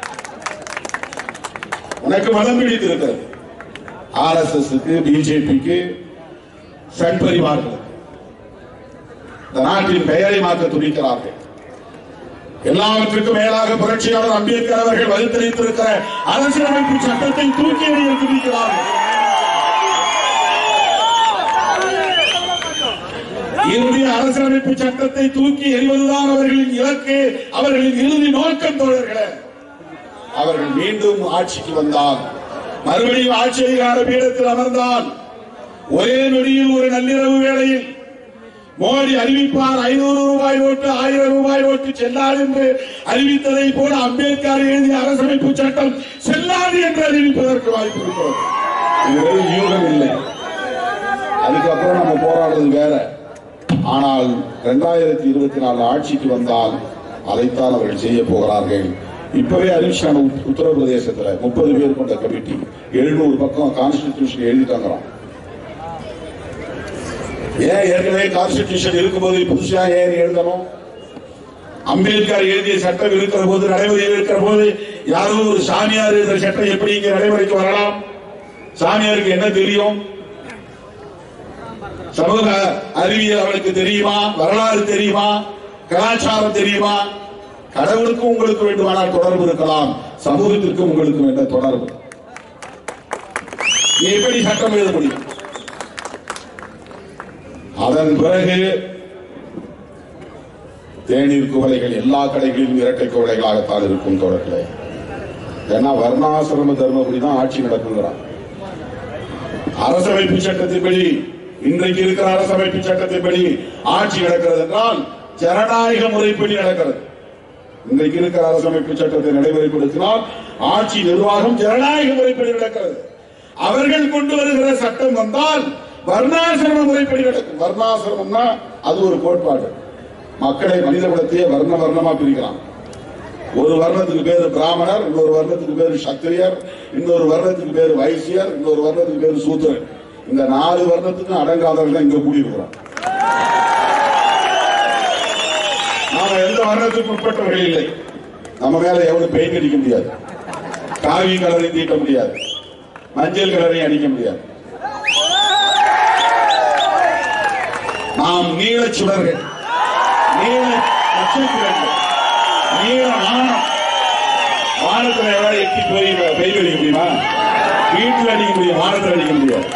உனக்கு மதம் பிடித்திருக்கிறது ஆர் எஸ் எஸ் பிஜேபிக்கு சன் பரிவார்களுக்கு இந்த நாட்டின் பெயரை மாற்ற துடிக்கிறார்கள் எல்லாவற்றுக்கும் மேலாக புரட்சியாளர் அம்பேத்கர் அவர்கள் வகுத்தளித்திருக்கிற அரசியலமைப்பு சட்டத்தை தூக்கி எறிய துடிக்கிறார்கள் இந்திய அரசியலமைப்பு சட்டத்தை தூக்கி எறிவதுதான் அவர்களின் இலக்கு அவர்களின் இறுதி நோக்கம் தோழர்களே அவர்கள் மீண்டும் ஆட்சிக்கு வந்தால் மறுபடியும் ஆட்சி அதிகார பீடத்தில் அமர்ந்தால் ஒரே நொடியில் ஒரு நள்ளிரவு வேளையில் மோடி அறிவிப்பார் ஐநூறு ரூபாய் ஓட்டு ஆயிரம் ரூபாய் ஓட்டு செல்லாது என்று அறிவித்ததை போல அம்பேத்கர் எழுதிய அரசமைப்பு சட்டம் செல்லாது என்று அறிவிப்பதற்கு வாய்ப்பு இருக்கிறது இது யூகம் இல்லை அதுக்கப்புறம் நம்ம போராடுறது வேற ஆனால் இரண்டாயிரத்தி இருபத்தி நாலு ஆட்சிக்கு வந்தால் அதைத்தான் அவர்கள் செய்ய போகிறார்கள் இப்பவே அறிவிச்சாங்க உத்- உத்தரப்பிரதேசத்துல முப்பது பேர் கொண்ட கமிட்டி எழுநூறு பக்கம் கான்ஸ்டிடியூஷன் எழுதிட்டாங்கிறான் ஏன் ஏற்கனவே கான்ஸ்டிடியூஷன் இருக்கும்போது புதுசா ஏன் எழுதணும் அம்பேத்கர் எழுதிய சட்டம் இருக்கிற போது நடைமுறையில் இருக்கிற போது யாரோ ஒரு சாமியார் எழுதுற சட்டம் எப்படி இங்க நடைமுறைக்கு வரலாம் சாமியாருக்கு என்ன தெரியும் சமூக அறிவியல் அவனுக்கு தெரியுமா வரலாறு தெரியுமா கலாச்சாரம் தெரியுமா கடவுளுக்கும் உங்களுக்கு வேண்டுமானால் தொடர்பு இருக்கலாம் சமூகத்திற்கும் உங்களுக்கு வேண்ட தொடர்பு நீ எப்படி சட்டம் எழுத முடியும் அதன் பிறகு தேநீர் குவளைகள் எல்லா கடைகளிலும் இரட்டை குவளைகளாகத்தான் இருக்கும் தொடர்களே ஏன்னா வர்ணாசிரம தர்மபடி தான் ஆட்சி நடக்குங்கிறான் அரசமைப்பு சட்டத்தின்படி இன்றைக்கு இருக்கிற அரசமைப்பு சட்டத்தின்படி ஆட்சி நடக்கிறது என்றால் ஜனநாயக முறைப்படி நடக்கிறது இன்றைக்கு இருக்கிற அரசமைப்பு சட்டத்தை நடைமுறைப்படுத்தினால் ஆட்சி நிர்வாகம் ஜனநாயக முறைப்படி நடக்கிறது அவர்கள் கொண்டு வருகிற சட்டம் வந்தால் வர்ணாசிரம முறைப்படி நடக்கும் வர்ணாசிரமம்னா அது ஒரு கோட்பாடு மக்களை மனித குலத்தையே வர்ண வர்ணமா பிரிக்கிறான் ஒரு வர்ணத்துக்கு பேரு பிராமணர் இன்னொரு வர்ணத்துக்கு பேரு சத்திரியர் இன்னொரு வர்ணத்துக்கு பேரு வைசியர் இன்னொரு வர்ணத்துக்கு பேரு சூத்திரன் இந்த நாலு வர்ணத்துக்கும் அடங்காதவர்கள் தான் இங்க கூடியிருக்கிறோம் நாம எந்த வர்ணத்துக்கு உட்பட்டவர்கள் இல்லை நம்ம மேல எவ்வளவு பெயிண்ட் அடிக்க முடியாது காவி கலரை தீட்ட முடியாது மஞ்சள் கலரை அடிக்க முடியாது நாம் நீல சுடர்கள் நீல நட்சத்திரங்கள் நீல வானம் வானத்துல யாராவது எட்டி போய் பெய்து அடிக்க முடியுமா வீட்டில் அடிக்க முடியும் வானத்தில் அடிக்க முடியாது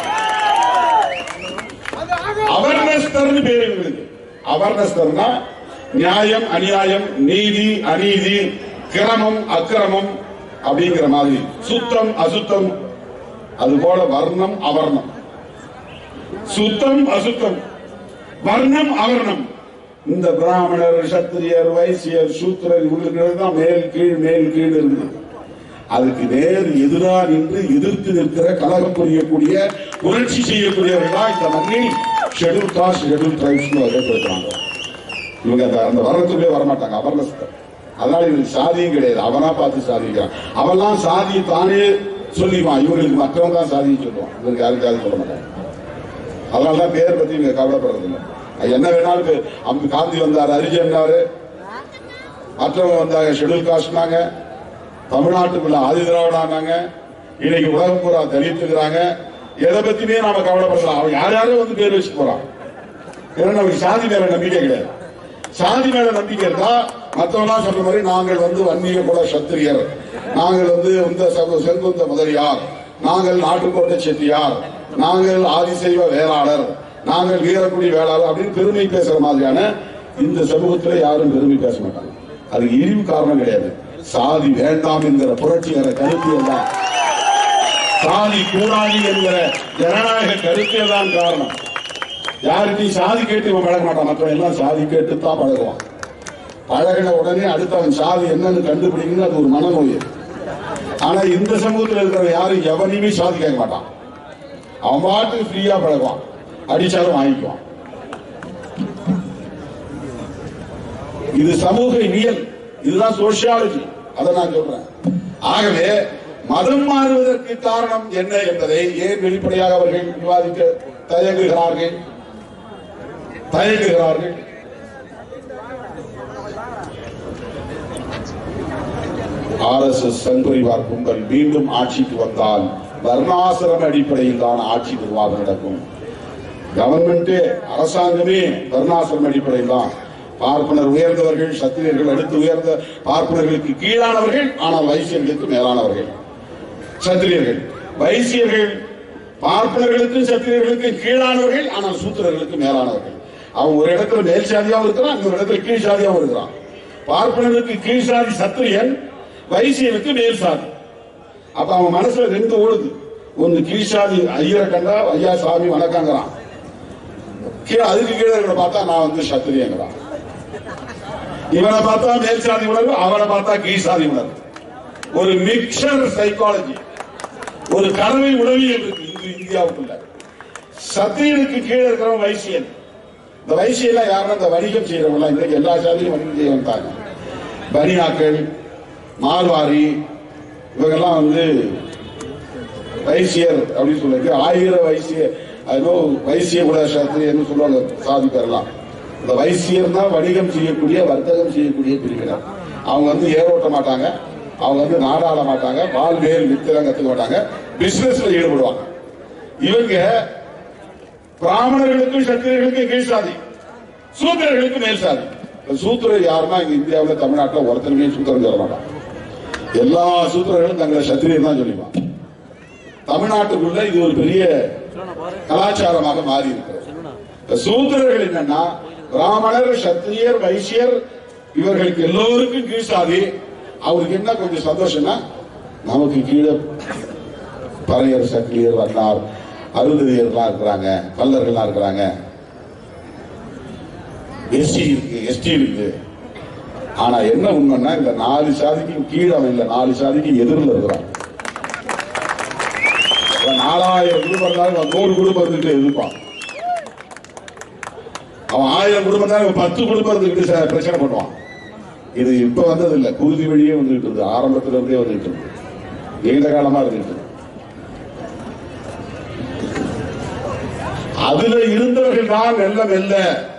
அவர்னஸ்தர்னு பேர் இவங்களுக்கு அவர்னஸ்தர்னா நியாயம் அநியாயம் நீதி அநீதி கிரமம் அக்கிரமம் அப்படிங்கிற மாதிரி சுத்தம் அசுத்தம் அது போல வர்ணம் அவர்ணம் சுத்தம் அசுத்தம் வர்ணம் அவர்ணம் இந்த பிராமணர் சத்திரியர் வைசியர் சூத்திரர் இவங்களுக்கு தான் மேல் கீழ் மேல் கீழ் இருக்குது அதுக்கு நேர் எதிராக நின்று எதிர்த்து நிற்கிற கலகம் புரியக்கூடிய புரட்சி செய்யக்கூடியவர்களா இந்த மண்ணில் ஷெட்யூல் காஸ்ட் ஷெட்யூல் ட்ரைப்ஸ் வகைப்படுத்துறாங்க இவங்க அந்த அந்த வர்ணத்துக்குள்ளே வரமாட்டாங்க அபர்ணஸ்தர் அதனால இவங்களுக்கு சாதியும் கிடையாது அவனா பார்த்து சாதிக்கிறான் அவெல்லாம் சாதியை தானே சொல்லிடுவான் இவங்களுக்கு மற்றவங்க தான் சாதியை சொல்லுவான் இவருக்கு யாரும் சாதி சொல்ல மாட்டாங்க அதனாலதான் பேர் பத்தி இவங்க கவலைப்படுறது இல்லை அது என்ன வேணாலும் பேர். அம்பு காந்தி வந்தாரு அரிஜன்னாரு மற்றவங்க வந்தாங்க ஷெட்யூல் காஸ்ட்னாங்க தமிழ்நாட்டுக்குள்ள ஆதி திராவிடாங்க இன்னைக்கு உலகம் பூரா தலித்துக்கிறாங்க எதை பத்தியுமே நாம கவலைப்படலாம் அவன் யார் யாரும் வந்து பேர் வச்சு போறான் ஏன்னா நமக்கு சாதி மேல நம்பிக்கை கிடையாது சாதி மேல நம்பிக்கை இருந்தா மத்தவங்களாம் சொல்ற மாதிரி நாங்கள் வந்து வன்னிய குல சத்திரியர் நாங்கள் வந்து இந்த சம- செங்குந்த முதலியார் நாங்கள் நாட்டுக்கோட்டை செட்டியார் நாங்கள் ஆதிசைவ வேளாளர் நாங்கள் வீரக்குடி வேளாளர் அப்படின்னு பெருமை பேசுற மாதிரியான இந்த சமூகத்துல யாரும் பெருமை பேச மாட்டாங்க அதுக்கு இழிவு காரணம் கிடையாது சாதி வேண்டாம் என்கிற புரட்சிகர கருத்தியல் தான் சாதி கூடாது என்கிற ஜனநாயக கருத்தியல் தான் காரணம் யார்கிட்டையும் சாதி கேட்டு இவன் பழக மாட்டான் மற்றவன் எல்லாம் சாதி கேட்டு தான் பழகுவான் பழகின உடனே அடுத்தவன் சாதி என்னன்னு கண்டுபிடிக்கணும் அது ஒரு மனநோய் ஆனா இந்த சமூகத்தில் இருக்கிற யாரும் எவனையுமே சாதி கேட்க மாட்டான் அவன் பாட்டுக்கு ஃப்ரீயா பழகுவான் அடிச்சாலும் வாங்கிக்குவான் இது சமூக இயல் இதுதான் சோசியாலஜி அதை நான் சொல்றேன் ஆகவே மதம் மாறுவதற்கு காரணம் என்ன என்பதை ஏன் வெளிப்படையாக அவர்கள் விவாதிக்க தயங்குகிறார்கள் தயங்குகிறார்கள் ஆர் எஸ் எஸ் சங்பரிவார் கும்பல் மீண்டும் ஆட்சிக்கு வந்தால் வர்ணாசிரம அடிப்படையில் தான் ஆட்சி நிர்வாகம் நடக்கும் கவர்மெண்டே அரசாங்கமே வர்ணாசிரம அடிப்படையில் தான் பார்ப்பனர் உயர்ந்தவர்கள் சத்திரியர்கள் அடுத்து உயர்ந்த பார்ப்பனர்களுக்கு கீழானவர்கள் ஆனால் வைசியர்களுக்கு மேலானவர்கள் சத்திரியர்கள் வைசியர்கள் பார்ப்பனர்களுக்கு சத்திரியர்களுக்கு கீழானவர்கள் ஆனால் சூத்திரர்களுக்கு மேலானவர்கள் அவன் ஒரு இடத்துல மேல் சாதியாவும் இருக்கிறான் இன்னொரு இடத்துல கீழ் சாதியாவும் இருக்கிறான் பார்ப்பனருக்கு கீழ் சாதி சத்திரியன் வைசியனுக்கு மேல் சாதி அப்ப அவன் மனசுல ரெண்டு ஓடுது ஒன்னு கீழ் சாதி ஐயரை கண்டா ஐயா சாமி வணக்கங்கிறான் கீழே அதுக்கு கீழே இருக்கிற பார்த்தா நான் வந்து சத்திரியங்கிறான் இவனை பார்த்தா மேல் சாதி உணர்வு அவனை பார்த்தா கீழ் சாதி உணர்வு ஒரு மிக்சர் சைக்காலஜி ஒரு கலவை உளவியல் இருக்கு இந்து இந்தியாவுக்குள்ள சத்திரியனுக்கு கீழே இருக்கிறவன் வைசியன் இந்த வைசியெல்லாம் யாருன்னா இந்த வணிகம் செய்யறவங்க இன்னைக்கு எல்லா சாதியும் வணிகம் செய்ய வந்தாங்க பனியாக்கள் மார்வாரி இவங்கெல்லாம் வந்து வைசியர் அப்படின்னு சொல்லிருக்கு ஆயிரம் வைசியர் அதோ வைசிய கூட சத்திரியன்னு சொல்லுவாங்க சாதி பேரெல்லாம் இந்த வைசியர் தான் வணிகம் செய்யக்கூடிய வர்த்தகம் செய்யக்கூடிய பிரிவினர் அவங்க வந்து ஏரோட்ட மாட்டாங்க அவங்க வந்து நாடாட மாட்டாங்க பால் வேல் வித்தெல்லாம் கத்துக்க மாட்டாங்க பிசினஸ்ல ஈடுபடுவாங்க இவங்க பிராமணர்களுக்கும் சத்திரியர்களுக்கும் கீழ் சாதி சூத்திரர்களுக்கு மேல் சாதி இந்த சூத்திரர் யாருன்னா இங்க இந்தியாவில் தமிழ்நாட்டில் ஒருத்தருமே சூத்திரம் சொல்ல மாட்டான் எல்லா சூத்திரர்களும் தங்களை சத்திரியர் தான் சொல்லிப்பான் தமிழ்நாட்டுக்குள்ள இது ஒரு பெரிய கலாச்சாரமாக மாறி இருக்கிறது இந்த சூத்திரர்கள் என்னன்னா பிராமணர் சத்திரியர் வைசியர் இவர்களுக்கு எல்லோருக்கும் கீழ் சாதி அவருக்கு என்ன கொஞ்சம் சந்தோஷம்னா நமக்கு கீழே பறையர் சக்கிலியர் வண்ணார் அருந்ததியர்லாம் இருக்கிறாங்க பல்லர்கள்லாம் இருக்கிறாங்க எஸ்டி இருக்கு எஸ்டி இருக்கு ஆனா என்ன உண்மைன்னா இந்த நாலு சாதிக்கு கீழே அவன் இல்ல நாலு சாதிக்கு எதிரில் இருக்கிறான் அவன் நாலாயிரம் குடும்பம் இருந்தாலும் அவன் நூறு குடும்பம் இருந்துட்டு எதிர்ப்பான் அவன் ஆயிரம் குடும்பம் தான் இவன் பத்து குடும்பம் இருந்துகிட்டு ச- பிரச்சனை பண்ணுவான் இது இப்ப வந்தது இல்ல குருதி வழியே வந்துகிட்டு இருக்கு ஆரம்பத்துல இருந்தே வந்துகிட்டு இருக்கு நீண்ட காலமா இருந்துகிட்டு இருக்கு அதுல இருந்தவர்கள் தான் மெல்ல மெல்ல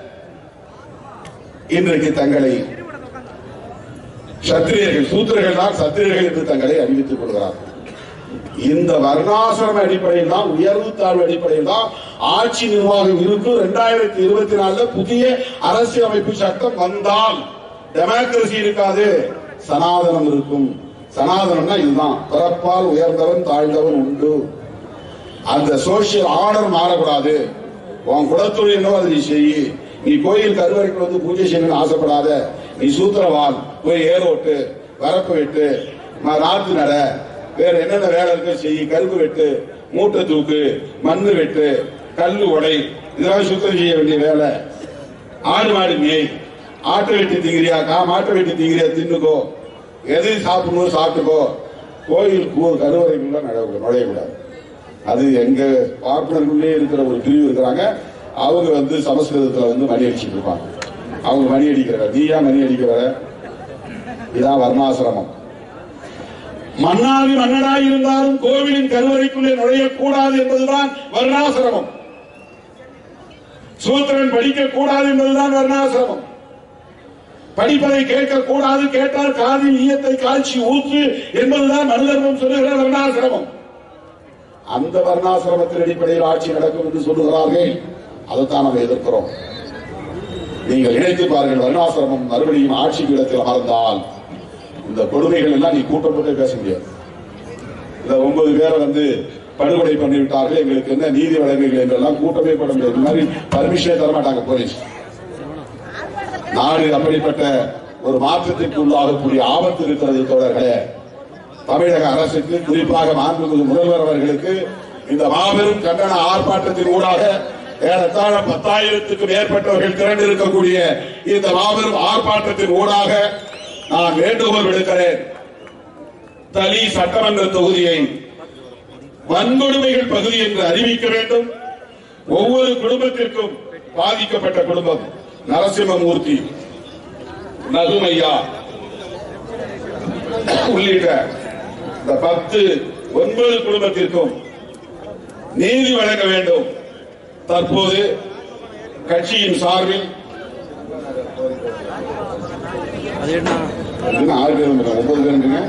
இன்றைக்கு தங்களை சத்திரியர்கள் சூத்திரர்கள் தான் சத்திரியர்கள் என்று தங்களை அறிவித்துக் கொள்கிறார்கள் இந்த வர்ணாசிரம அடிப்படையில் தான் உயர்வு தாழ்வு அடிப்படையில் தான் ஆட்சி நிர்வாகம் இருக்கும் இரண்டாயிரத்தி இருபத்தி நாலுல புதிய அரசியலமைப்பு சட்டம் வந்தால் டெமோக்ரசி இருக்காது சனாதனம் இருக்கும் சனாதனம்னா இதுதான் பிறப்பால் உயர்ந்தவன் தாழ்ந்தவன் உண்டு அந்த சோசியல் ஆர்டர் மாறக்கூடாது உன் குலத்தொழில் என்னவோ அதை நீ செய் நீ கோயில் கருவறைக்கு வந்து பூஜை செய்யணும்னு ஆசைப்படாத நீ சூத்திரவான் போய் ஏரோட்டு வரப்பு வெட்டு ம- நாத்து நட வேற என்னென்ன வேலை இருக்கோ செய் கரும்பு வெட்டு மூட்டை தூக்கு மண்ணு வெட்டு கல்லு உடை இதெல்லாம் சுத்தம் செய்ய வேண்டிய வேலை ஆடு மாடு மேய் ஆட்டை வெட்டி திங்கிறியா கா மாட்டை வெட்டி திங்கிறியா தின்னுக்கோ எது சாப்பிடணும் சாப்பிட்டுக்கோ கோயில் கூ- கருவறைக்குள்ள நட நுழையக்கூடாது அது எங்க பார்ப்பனர்களுள்ளே இருக்கிற ஒரு பிரிவு இருக்கிறாங்க அவங்க வந்து சமஸ்கிருதத்துல வந்து மணி அடிச்சுட்டு இருப்பாங்க அவங்க மணி அடிக்கிற நீ ஏன் மணி அடிக்க வர இதான் வர்ணாசிரமம் மன்னாதி மன்னனாய் இருந்தாலும் கோவிலின் கருவறைக்குள்ளே நுழையக்கூடாது என்பதுதான் வர்ணாசிரமம் சூத்திரன் படிக்க கூடாது என்பதுதான் வர்ணாசிரமம் படிப்பதை கேட்கக்கூடாது கேட்டால் காதில் ஈயத்தை காய்ச்சி ஊற்று என்பதுதான் மனிதர்மம் சொல்லுகிற வர்ணாசிரமம் அந்த வர்ணாசிரமத்தின் அடிப்படையில் ஆட்சி நடக்கும் என்று சொல்லுகிறார்கள் அதைத்தான் நம்ம எதிர்க்கிறோம் நீங்கள் இணைத்து பாருங்கள் வர்ணாசிரமம் மறுபடியும் ஆட்சி பீடத்தில் அமர்ந்தால் இந்த கொடுமைகள் எல்லாம் நீ கூட்டம் போட்டு பேச முடியாது இந்த ஒன்பது பேரை வந்து படுகொலை பண்ணிவிட்டார்கள் எங்களுக்கு என்ன நீதி வழங்குகள் என்றெல்லாம் கூட்டமே போட முடியாது இந்த மாதிரி பர்மிஷனே தர மாட்டாங்க போலீஸ் நாடு அப்படிப்பட்ட ஒரு மாற்றத்திற்கு உள்ளாகக்கூடிய ஆபத்து இருக்கிறது தோழர்களே தமிழக அரசுக்கு குறிப்பாக மாண்புமிகு முதல்வர் அவர்களுக்கு இந்த மாபெரும் கண்டன ஆர்ப்பாட்டத்தின் ஊடாக ஏறத்தாழ பத்தாயிரத்துக்கு மேற்பட்டவர்கள் திரண்டு இருக்கக்கூடிய இந்த மாபெரும் ஆர்ப்பாட்டத்தின் ஊடாக நான் வேண்டுகோள் விடுக்கிறேன் தலி சட்டமன்ற தொகுதியை வன்கொடுமைகள் பகுதி என்று அறிவிக்க வேண்டும் ஒவ்வொரு குடும்பத்திற்கும் பாதிக்கப்பட்ட குடும்பம் நரசிம்மமூர்த்தி நகுமையா உள்ளிட்ட இந்த பத்து ஒன்பது குடும்பத்திற்கும் நீதி வழங்க வேண்டும் தற்போது கட்சியின் சார்பில் அது என்ன இன்னும் ஆறு பேர் வந்துருக்காங்க ஒன்பது பேருங்க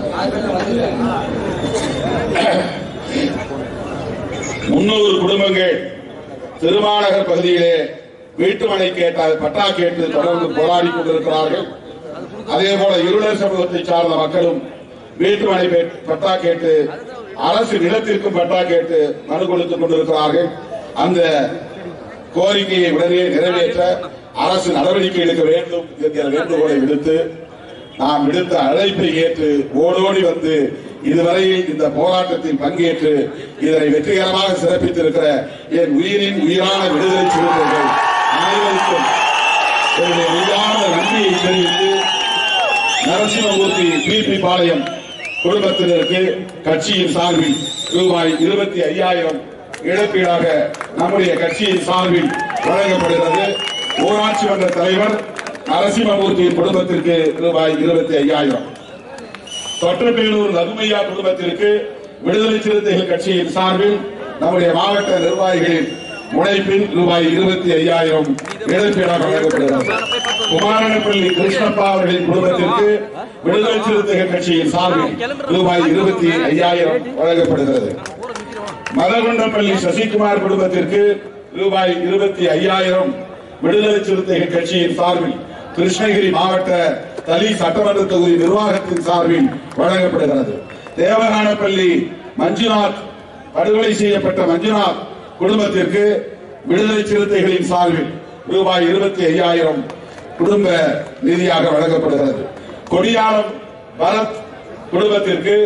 முன்னூறு குடும்பங்கள் திருமாநகர் பகுதியிலே வீட்டுமனை கேட்ட பட்டா கேட்டு தொடர்ந்து போராடி கொண்டிருக்கிறார்கள் அதே போல இருளர் சமூகத்தை சார்ந்த மக்களும் வீட்டுமனை பே- பட்டா கேட்டு அரசு நிலத்திற்கும் பட்டா கேட்டு மனு கொடுத்துக் கொண்டிருக்கிறார்கள் அந்த கோரிக்கையை உடனே நிறைவேற்ற அரசு நடவடிக்கை எடுக்க வேண்டும் என்கிற வேண்டுகோளை விடுத்து நாம் விடுத்த அழைப்பை ஏற்று ஓடோடி வந்து இதுவரையில் இந்த போராட்டத்தில் பங்கேற்று இதனை வெற்றிகரமாக சிறப்பித்திருக்கிற என் உயிரின் உயிரான விடுதலை சிறுத்தைகள் அனைவருக்கும் என்னுடைய உயிரான நன்றியை தெரிவித்து நரசிம்மமூர்த்தி பிபி பாளையம் குடும்பத்தினருக்கு கட்சியின் சார்பில் ரூபாய் இருபத்தி ஐயாயிரம் இழப்பீடாக நம்முடைய கட்சியின் சார்பில் வழங்கப்படுகிறது ஊராட்சி மன்ற தலைவர் நரசிம்மமூர்த்தியின் குடும்பத்திற்கு ரூபாய் இருபத்தி ஐயாயிரம் தொட்டப்பேலூர் ரகுமையா குடும்பத்திற்கு விடுதலை சிறுத்தைகள் கட்சியின் சார்பில் நம்முடைய மாவட்ட நிர்வாகிகளின் முனைப்பில் ரூபாய் இருபத்தி ஐயாயிரம் இழப்பீடாக வழங்கப்படுகிறது குமாரனப்பள்ளி கிருஷ்ணப்பா அவர்களின் குடும்பத்திற்கு விடுதலை சிறுத்தைகள் கட்சியின் சார்பில் ரூபாய் இருபத்தி ஐயாயிரம் வழங்கப்படுகிறது மதகுண்டப்பள்ளி சசிகுமார் குடும்பத்திற்கு ரூபாய் இருபத்தி ஐயாயிரம் விடுதலை சிறுத்தைகள் கட்சியின் சார்பில் கிருஷ்ணகிரி மாவட்ட தலி சட்டமன்ற தொகுதி நிர்வாகத்தின் சார்பில் வழங்கப்படுகிறது தேவகானப்பள்ளி மஞ்சுநாத் படுகொலை செய்யப்பட்ட மஞ்சுநாத் குடும்பத்திற்கு விடுதலை சிறுத்தைகளின் சார்பில் ரூபாய் இருபத்தி ஐயாயிரம் குடும்ப நிதியாக வழங்கப்படுகிறது கொடியாளம் பரத் குடும்பத்திற்கு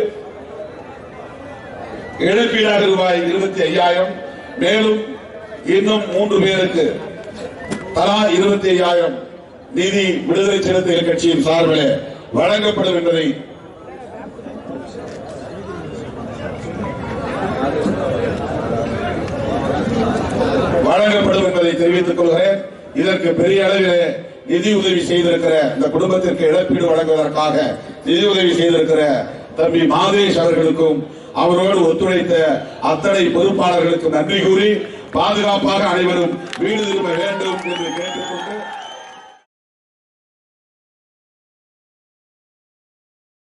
இழப்பீடாக ரூபாய் இருபத்தி ஐயாயிரம் மேலும் இன்னும் மூன்று பேருக்கு தலா இருபத்தி ஐயாயிரம் நிதி விடுதலை சிறுத்தைகள் கட்சியின் சார்பில் வழங்கப்படும் என்பதை வழங்கப்படும் என்பதை தெரிவித்துக் கொள்கிறேன் இதற்கு பெரிய அளவில் நிதி உதவி செய்திருக்கிற இந்த குடும்பத்திற்கு இழப்பீடு வழங்குவதற்காக நிதி உதவி செய்திருக்கிற தம்பி மாதேஷ் அவர்களுக்கும் அவரோடு ஒத்துழைத்த அத்தனை பொறுப்பாளர்களுக்கும் நன்றி கூறி பாதுகாப்பாக அனைவரும் வீடு திரும்ப வேண்டும் என்று கேட்டுக்கொண்டு